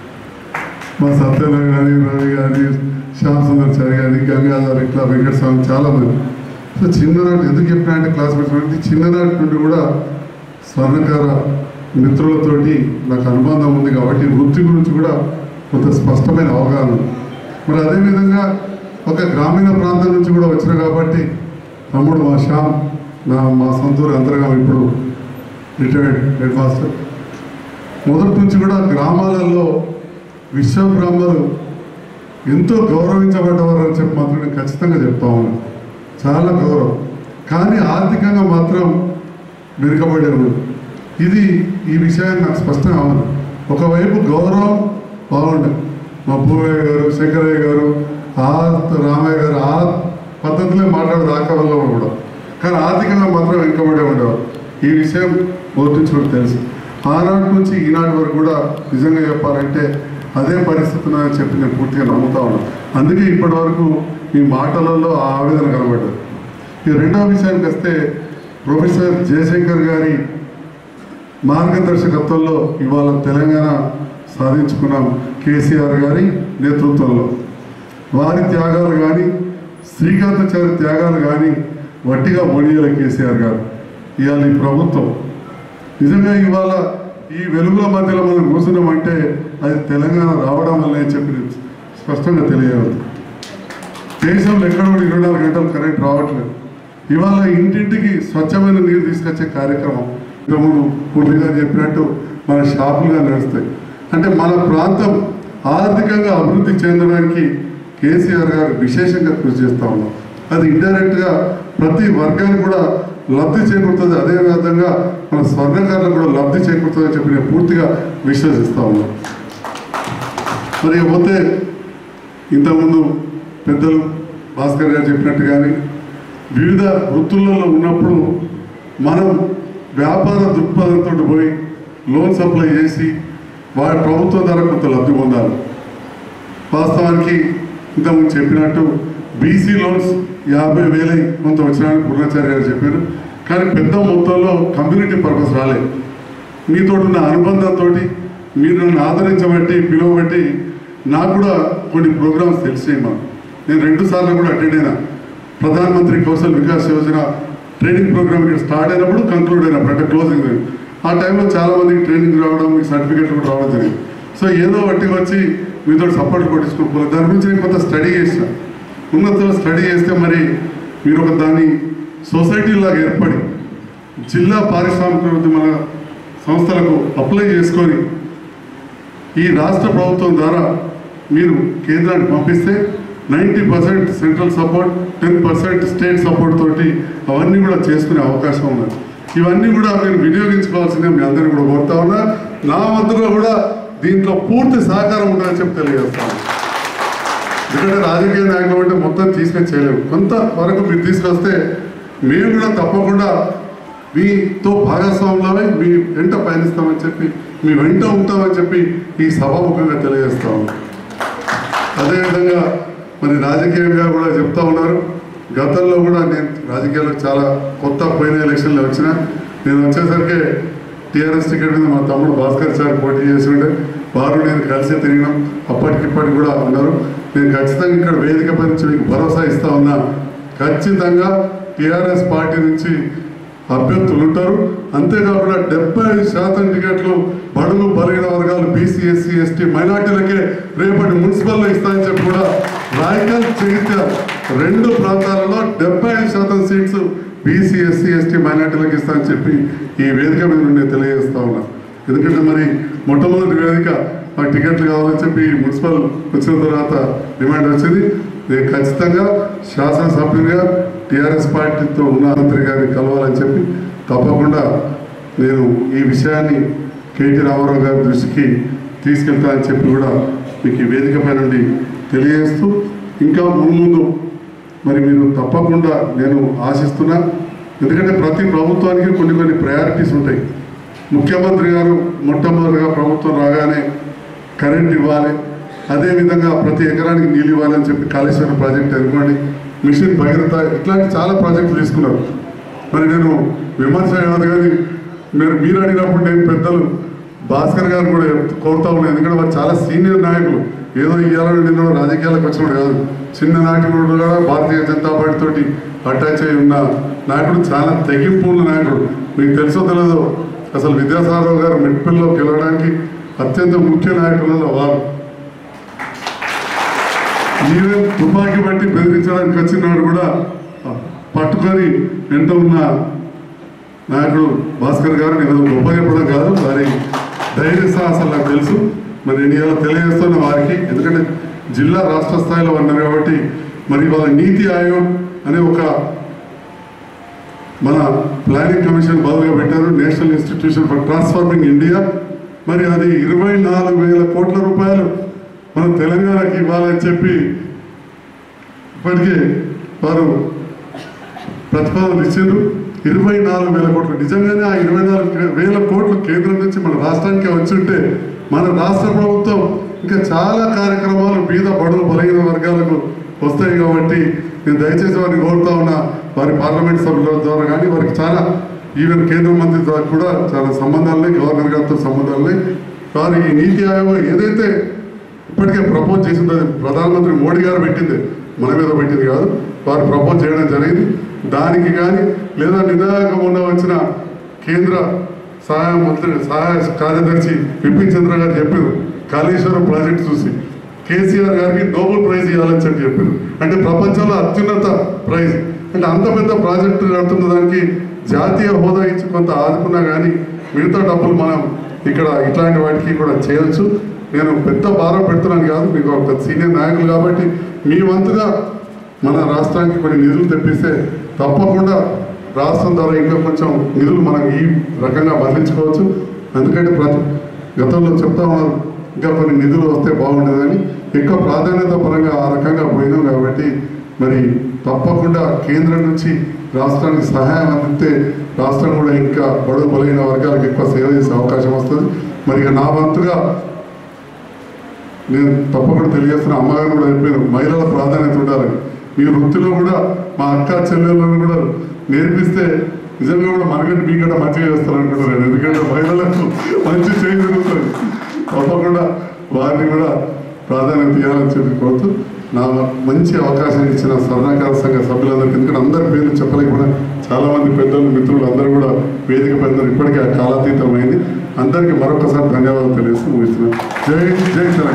మా సత్యనారాయణ కానీ రవి కానీ శ్యామ్ సుందర్చారి కానీ గంగాధర్ ఇట్లా వెంకట స్వామి చాలా మంది సో చిన్ననాటి ఎందుకు చెప్పినా అంటే క్లాస్మేట్స్ అంటే చిన్ననాటి నుండి కూడా స్వర్ణకార మిత్రులతోటి నాకు అనుబంధం ఉంది కాబట్టి వృత్తి గురించి కూడా కొంత స్పష్టమైన అవగాహన ఉంది. మరి అదేవిధంగా ఒక గ్రామీణ ప్రాంతం నుంచి కూడా వచ్చిన కాబట్టి తమ్ముడు మా శ్యామ్ నా మా సొంతూరు అంతర్గా ఇప్పుడు రిటైర్డ్ హెడ్ మాస్టర్ మొదటి నుంచి కూడా గ్రామాలలో విశ్వబ్రహ్మలు ఎంతో గౌరవించబడ్డవారు అని చెప్పి మాత్రం నేను ఖచ్చితంగా చెప్తా ఉన్నాను చాలా గౌరవం కానీ ఆర్థికంగా మాత్రం వెనుకబడి ఉంది ఇది ఈ విషయాన్ని నాకు స్పష్టంగా ఉంది ఒకవైపు గౌరవం బాగుండే మా భూమయ్య గారు శంకరయ్య గారు ఆ రామయ్య గారు ఆ పద్ధతిలో మాట్లాడే రాక వల్ల కూడా కానీ ఆర్థికంగా మాత్రం వెనుకబడే ఉండేవారు ఈ విషయం మొదటి నుంచి కూడా తెలుసు ఆనాటి నుంచి ఈనాటి వరకు కూడా నిజంగా చెప్పాలంటే అదే పరిస్థితి అని చెప్పి నేను పూర్తిగా నమ్ముతా ఉన్నాను అందుకే ఇప్పటి వరకు ఈ మాటలలో ఆ ఆవేదన కనబడ్డది ఈ రెండవ విషయానికి వస్తే ప్రొఫెసర్ జయశంకర్ గారి మార్గదర్శకత్వంలో ఇవాళ తెలంగాణ సాధించుకున్నాం కేసీఆర్ గారి నేతృత్వంలో వారి త్యాగాలు కానీ శ్రీకాంతాచారి త్యాగాలు కానీ వట్టిగా ఒడియాల కేసీఆర్ గారు ఇవాళ ఈ ప్రభుత్వం నిజంగా ఇవాళ ఈ వెలుగుల మధ్యలో మనం కూర్చున్నామంటే అది తెలంగాణ రావడం వల్లే అని చెప్పి నేను స్పష్టంగా తెలియదు దేశంలో ఎక్కడ కూడా ఇరవై నాలుగు గంటలు కరెంట్ రావట్లేదు ఇవాళ ఇంటింటికి స్వచ్ఛమైన నీరు తీసుకొచ్చే కార్యక్రమం ఇంతకుముందు పూర్తిగా చెప్పినట్టు మన షాపులుగా నడుస్తాయి అంటే మన ప్రాంతం ఆర్థికంగా అభివృద్ధి చెందడానికి కేసీఆర్ గారు విశేషంగా కృషి చేస్తూ ఉన్నాం అది ఇండైరెక్ట్గా ప్రతి వర్గానికి కూడా లబ్ధి చేకూరుతుంది అదేవిధంగా మన స్వర్ణకారులకు కూడా లబ్ధి చేకూరుతుందని చెప్పి నేను పూర్తిగా విశ్వసిస్తూ ఉన్నాను మరి పోతే ఇంతకుముందు పెద్దలు భాస్కర్ గారు చెప్పినట్టు కానీ వివిధ వృత్తులలో ఉన్నప్పుడు మనం వ్యాపార దృక్పథంతో పోయి లోన్ సప్లై చేసి వారి ప్రభుత్వం ద్వారా కొంత లబ్ధి పొందాలి వాస్తవానికి ఇంతకుముందు చెప్పినట్టు బీసీ లోన్స్ యాభై వేలై కొంత వచ్చినాయని పూర్ణాచార్య గారు చెప్పారు కానీ పెద్ద మొత్తంలో కమ్యూనిటీ పర్పస్ రాలేదు మీతో ఉన్న అనుబంధంతో మీరు నన్ను ఆదరించబట్టి పిలువబట్టి నాకు కూడా కొన్ని ప్రోగ్రామ్స్ తెలిసాయి మాకు నేను రెండు సార్లు కూడా అటెండ్ అయినా ప్రధానమంత్రి కౌశల్ వికాస్ యోజన ట్రైనింగ్ ప్రోగ్రామ్ ఇక్కడ స్టార్ట్ అయినప్పుడు కంక్లూడ్ అయినప్పుడు అంటే క్లోజింగ్ ఆ టైంలో చాలా మందికి ట్రైనింగ్ రావడం మీకు సర్టిఫికేట్ కూడా రావడం జరిగింది సో ఏదో వట్టి వచ్చి మీతో సపోర్ట్ కొట్టించుకోకపోలేదు దాని గురించి నేను కొంత స్టడీ చేసిన ఉన్నత స్టడీ చేస్తే మరి మీరు ఒక దాన్ని సొసైటీ లాగా ఏర్పడి జిల్లా పారిశ్రామిక మన సంస్థలకు అప్లై చేసుకొని ఈ రాష్ట్ర ప్రభుత్వం ద్వారా మీరు కేంద్రానికి పంపిస్తే ninety percent central support ten percent state support తోటి అవన్నీ కూడా చేసుకునే అవకాశం ఉన్నది ఇవన్నీ కూడా మీరు వినియోగించుకోవాల్సిందే మీ అందరినీ కూడా కోరుతా ఉన్నా నా వంతుగా కూడా దీంట్లో పూర్తి సహకారం ఉంటుందని చెప్పి తెలియజేస్తాను ఎందుకంటే రాజకీయ నాయకులు అంటే మొత్తం తీసుకొని చేయలేము కొంత వరకు మీరు తీసుకొస్తే మేము కూడా తప్పకుండా మీతో భాగస్వాములమై మీ వెంట పయనిస్తామని చెప్పి మీ వెంట ఉంటామని చెప్పి ఈ సభాముఖంగా తెలియజేస్తాము అదేవిధంగా మరి రాజకీయంగా కూడా చెప్తా ఉన్నారు గతంలో కూడా నేను రాజకీయాలకు చాలా కొత్త పోయిన ఎలక్షన్లో వచ్చిన నేను వచ్చేసరికి టీఆర్ఎస్ టికెట్ మీద మా తమ్ముడు భాస్కర్ సార్ పోటీ చేసి ఉండే వారు నేను కలిసి తిరిగినాం అప్పటికిప్పటికి కూడా ఉన్నారు నేను ఖచ్చితంగా ఇక్కడ వేదిక పై నుంచి మీకు భరోసా ఇస్తా ఉన్నా ఖచ్చితంగా టీఆర్ఎస్ పార్టీ నుంచి అభ్యర్థులు ఉంటారు అంతేకాకుండా డెబ్బై ఐదు శాతం టికెట్లు బడుగు బలహీన వర్గాలు బీసీ ఎస్సీ ఎస్టీ మైనార్టీలకే రేపటి మున్సిపల్లో ఇస్తాయని చెప్పి కూడా రాయకల్ జగిత్యాల రెండు ప్రాంతాలలో డెబ్బై ఐదు శాతం సీట్స్ బీసీ ఎస్సీ ఎస్టీ మైనార్టీలకు ఇస్తామని చెప్పి ఈ వేదిక మీద నేను తెలియజేస్తా ఉన్నా ఎందుకంటే మరి మొట్టమొదటి వేదిక మాకు టికెట్లు కావాలని చెప్పి మున్సిపల్ వచ్చిన తర్వాత డిమాండ్ వచ్చింది నేను ఖచ్చితంగా శాసనసభ్యునిగా టీఆర్ఎస్ పార్టీతో ఉన్న మంత్రి గారిని కలవాలని చెప్పి తప్పకుండా నేను ఈ విషయాన్ని కేటీ రామారావు గారి దృష్టికి తీసుకెళ్తానని చెప్పి కూడా మీకు ఈ వేదిక పై నుండి తెలియజేస్తూ ఇంకా ముందు మరి మీరు తప్పకుండా నేను ఆశిస్తున్నా ఎందుకంటే ప్రతి ప్రభుత్వానికి కొన్ని కొన్ని ప్రయారిటీస్ ఉంటాయి ముఖ్యమంత్రి గారు మొట్టమొదటిగా ప్రభుత్వం రాగానే కరెంట్ ఇవ్వాలి అదేవిధంగా ప్రతి ఎకరానికి నీళ్ళు ఇవ్వాలని చెప్పి కాళేశ్వరం ప్రాజెక్ట్ అనుకోండి మిషన్ భగీరథ ఇట్లాంటి చాలా ప్రాజెక్టులు తీసుకున్నారు మరి నేను విమర్శ కాదు కానీ మీరు మీరు అడిగినప్పుడు నేను పెద్దలు భాస్కర్ గారు కూడా కోరుతా ఉన్నాను ఎందుకంటే వారు చాలా సీనియర్ నాయకులు ఏదో ఇవాళ నిన్న రాజకీయాలకు వచ్చినప్పుడు కాదు చిన్న నాయకుడు కూడా భారతీయ జనతా పార్టీ తోటి అటాచ్ అయి ఉన్న నాయకుడు చాలా తెగింపు ఉన్న నాయకుడు మీకు తెలుసో తెలియదో అసలు విద్యాసాగర్ గారు మెట్పల్లిలో గెలవడానికి అత్యంత ముఖ్య నాయకులలో వారు ఈవెన్ తుపాకీ బట్టి బెదిరించడానికి వచ్చినాడు కూడా పట్టుకొని వెంట ఉన్న నాయకుడు భాస్కర్ గారు నేను గొప్ప చెప్పడం కాదు వారి ధైర్య సాహసాలు నాకు తెలుసు మరి నేను ఇలా తెలియజేస్తున్న వారికి ఎందుకంటే జిల్లా రాష్ట్ర స్థాయిలో ఉన్నారు కాబట్టి మరి వాళ్ళ నీతి ఆయోగ్ అనే ఒక మన ప్లానింగ్ కమిషన్ బదులుగా పెట్టారు national institution for transforming India మరి అది ఇరవై నాలుగు వేల కోట్ల రూపాయలు మన తెలంగాణకి ఇవ్వాలని చెప్పి ఇప్పటికే వారు ప్రతిపాదన ఇచ్చారు ఇరవై నాలుగు వేల కోట్లు నిజంగానే ఆ ఇరవై నాలుగు వేల కోట్లు కేంద్రం నుంచి మన రాష్ట్రానికి వచ్చుంటే మన రాష్ట్ర ప్రభుత్వం ఇంకా చాలా కార్యక్రమాలు బీద బడుగు బలహీన వర్గాలకు వస్తాయి కాబట్టి నేను దయచేసి వారిని కోరుతా ఉన్నా వారి పార్లమెంట్ సభ్యుల ద్వారా కానీ వారికి చాలా ఈవెన్ కేంద్ర మంత్రి ద్వారా కూడా చాలా సంబంధాలున్నాయి గవర్నర్ గారితో సంబంధాలున్నాయి వారి ఈ నీతి ఆయోగ్ ఏదైతే ఇప్పటికే ప్రపోజ్ చేసింది అది ప్రధానమంత్రి మోడీ గారు పెట్టింది మన మీద పెట్టింది కాదు వారు ప్రపోజ్ చేయడం జరిగింది దానికి కానీ లేదా నిదాయకం ఉన్న వచ్చిన కేంద్ర సహాయ మంత్రి సహాయ కార్యదర్శి విపిన్ చంద్ర గారు చెప్పారు కాళేశ్వరం ప్రాజెక్ట్ చూసి కేసీఆర్ గారికి నోబెల్ ప్రైజ్ ఇవ్వాలని చెప్పి చెప్పారు అంటే ప్రపంచంలో అత్యున్నత ప్రైజ్ అంటే అంత పెద్ద ప్రాజెక్టు నడుతున్న దానికి జాతీయ హోదా ఇచ్చి కొంత ఆదుకున్నా కానీ మిగతా డబ్బులు మనం ఇక్కడ ఇట్లాంటి వాటికి కూడా చేయొచ్చు నేను పెద్ద భారం పెడుతున్నాను కాదు మీకు ఒక సీనియర్ నాయకులు కాబట్టి మీ వంతుగా మన రాష్ట్రానికి కొన్ని నిధులు తెప్పిస్తే తప్పకుండా రాష్ట్రం ద్వారా ఇంకా కొంచెం నిధులు మనం ఈ రకంగా మరలించుకోవచ్చు ఎందుకంటే ప్రతి గతంలో చెప్తా ఉన్నారు ఇంకా కొన్ని నిధులు వస్తే బాగుండేదని ఎక్కువ ప్రాధాన్యత పరంగా ఆ రకంగా పోయినాం కాబట్టి మరి తప్పకుండా కేంద్రం నుంచి రాష్ట్రానికి సహాయం అందిస్తే రాష్ట్రం కూడా ఇంకా బడుగు బలైన వర్గాలకు ఎక్కువ సేవ చేసే అవకాశం వస్తుంది మరి ఇక నా వంతుగా నేను తప్పకుండా తెలియజేస్తున్న అమ్మగారు కూడా చెప్పారు మహిళల ప్రాధాన్యత ఉండాలని మీ వృత్తిలో కూడా మా అక్క చెల్లెళ్ళను కూడా నేర్పిస్తే నిజంగా కూడా మనకంటే మీకంటే మంచిగా చేస్తారు అనుకుంటున్నాను ఎందుకంటే మహిళలకు మంచి చేయి జరుగుతుంది తప్పకుండా వారిని కూడా ప్రాధాన్యత ఇవ్వాలని చెప్పి కోరుతూ నా మంచి అవకాశం ఇచ్చిన స్వర్ణాకార సంఘ సభ్యులందరికీ ఎందుకంటే అందరి పేర్లు చెప్పలేకుండా చాలా మంది పెద్దలు మిత్రులు అందరూ కూడా వేదిక పెద్దలు ఇప్పటికే కాలాతీతమైంది అందరికీ మరొకసారి ధన్యవాదాలు తెలియజేస్తూ ముగిస్తున్నాను జై జై తెలంగాణ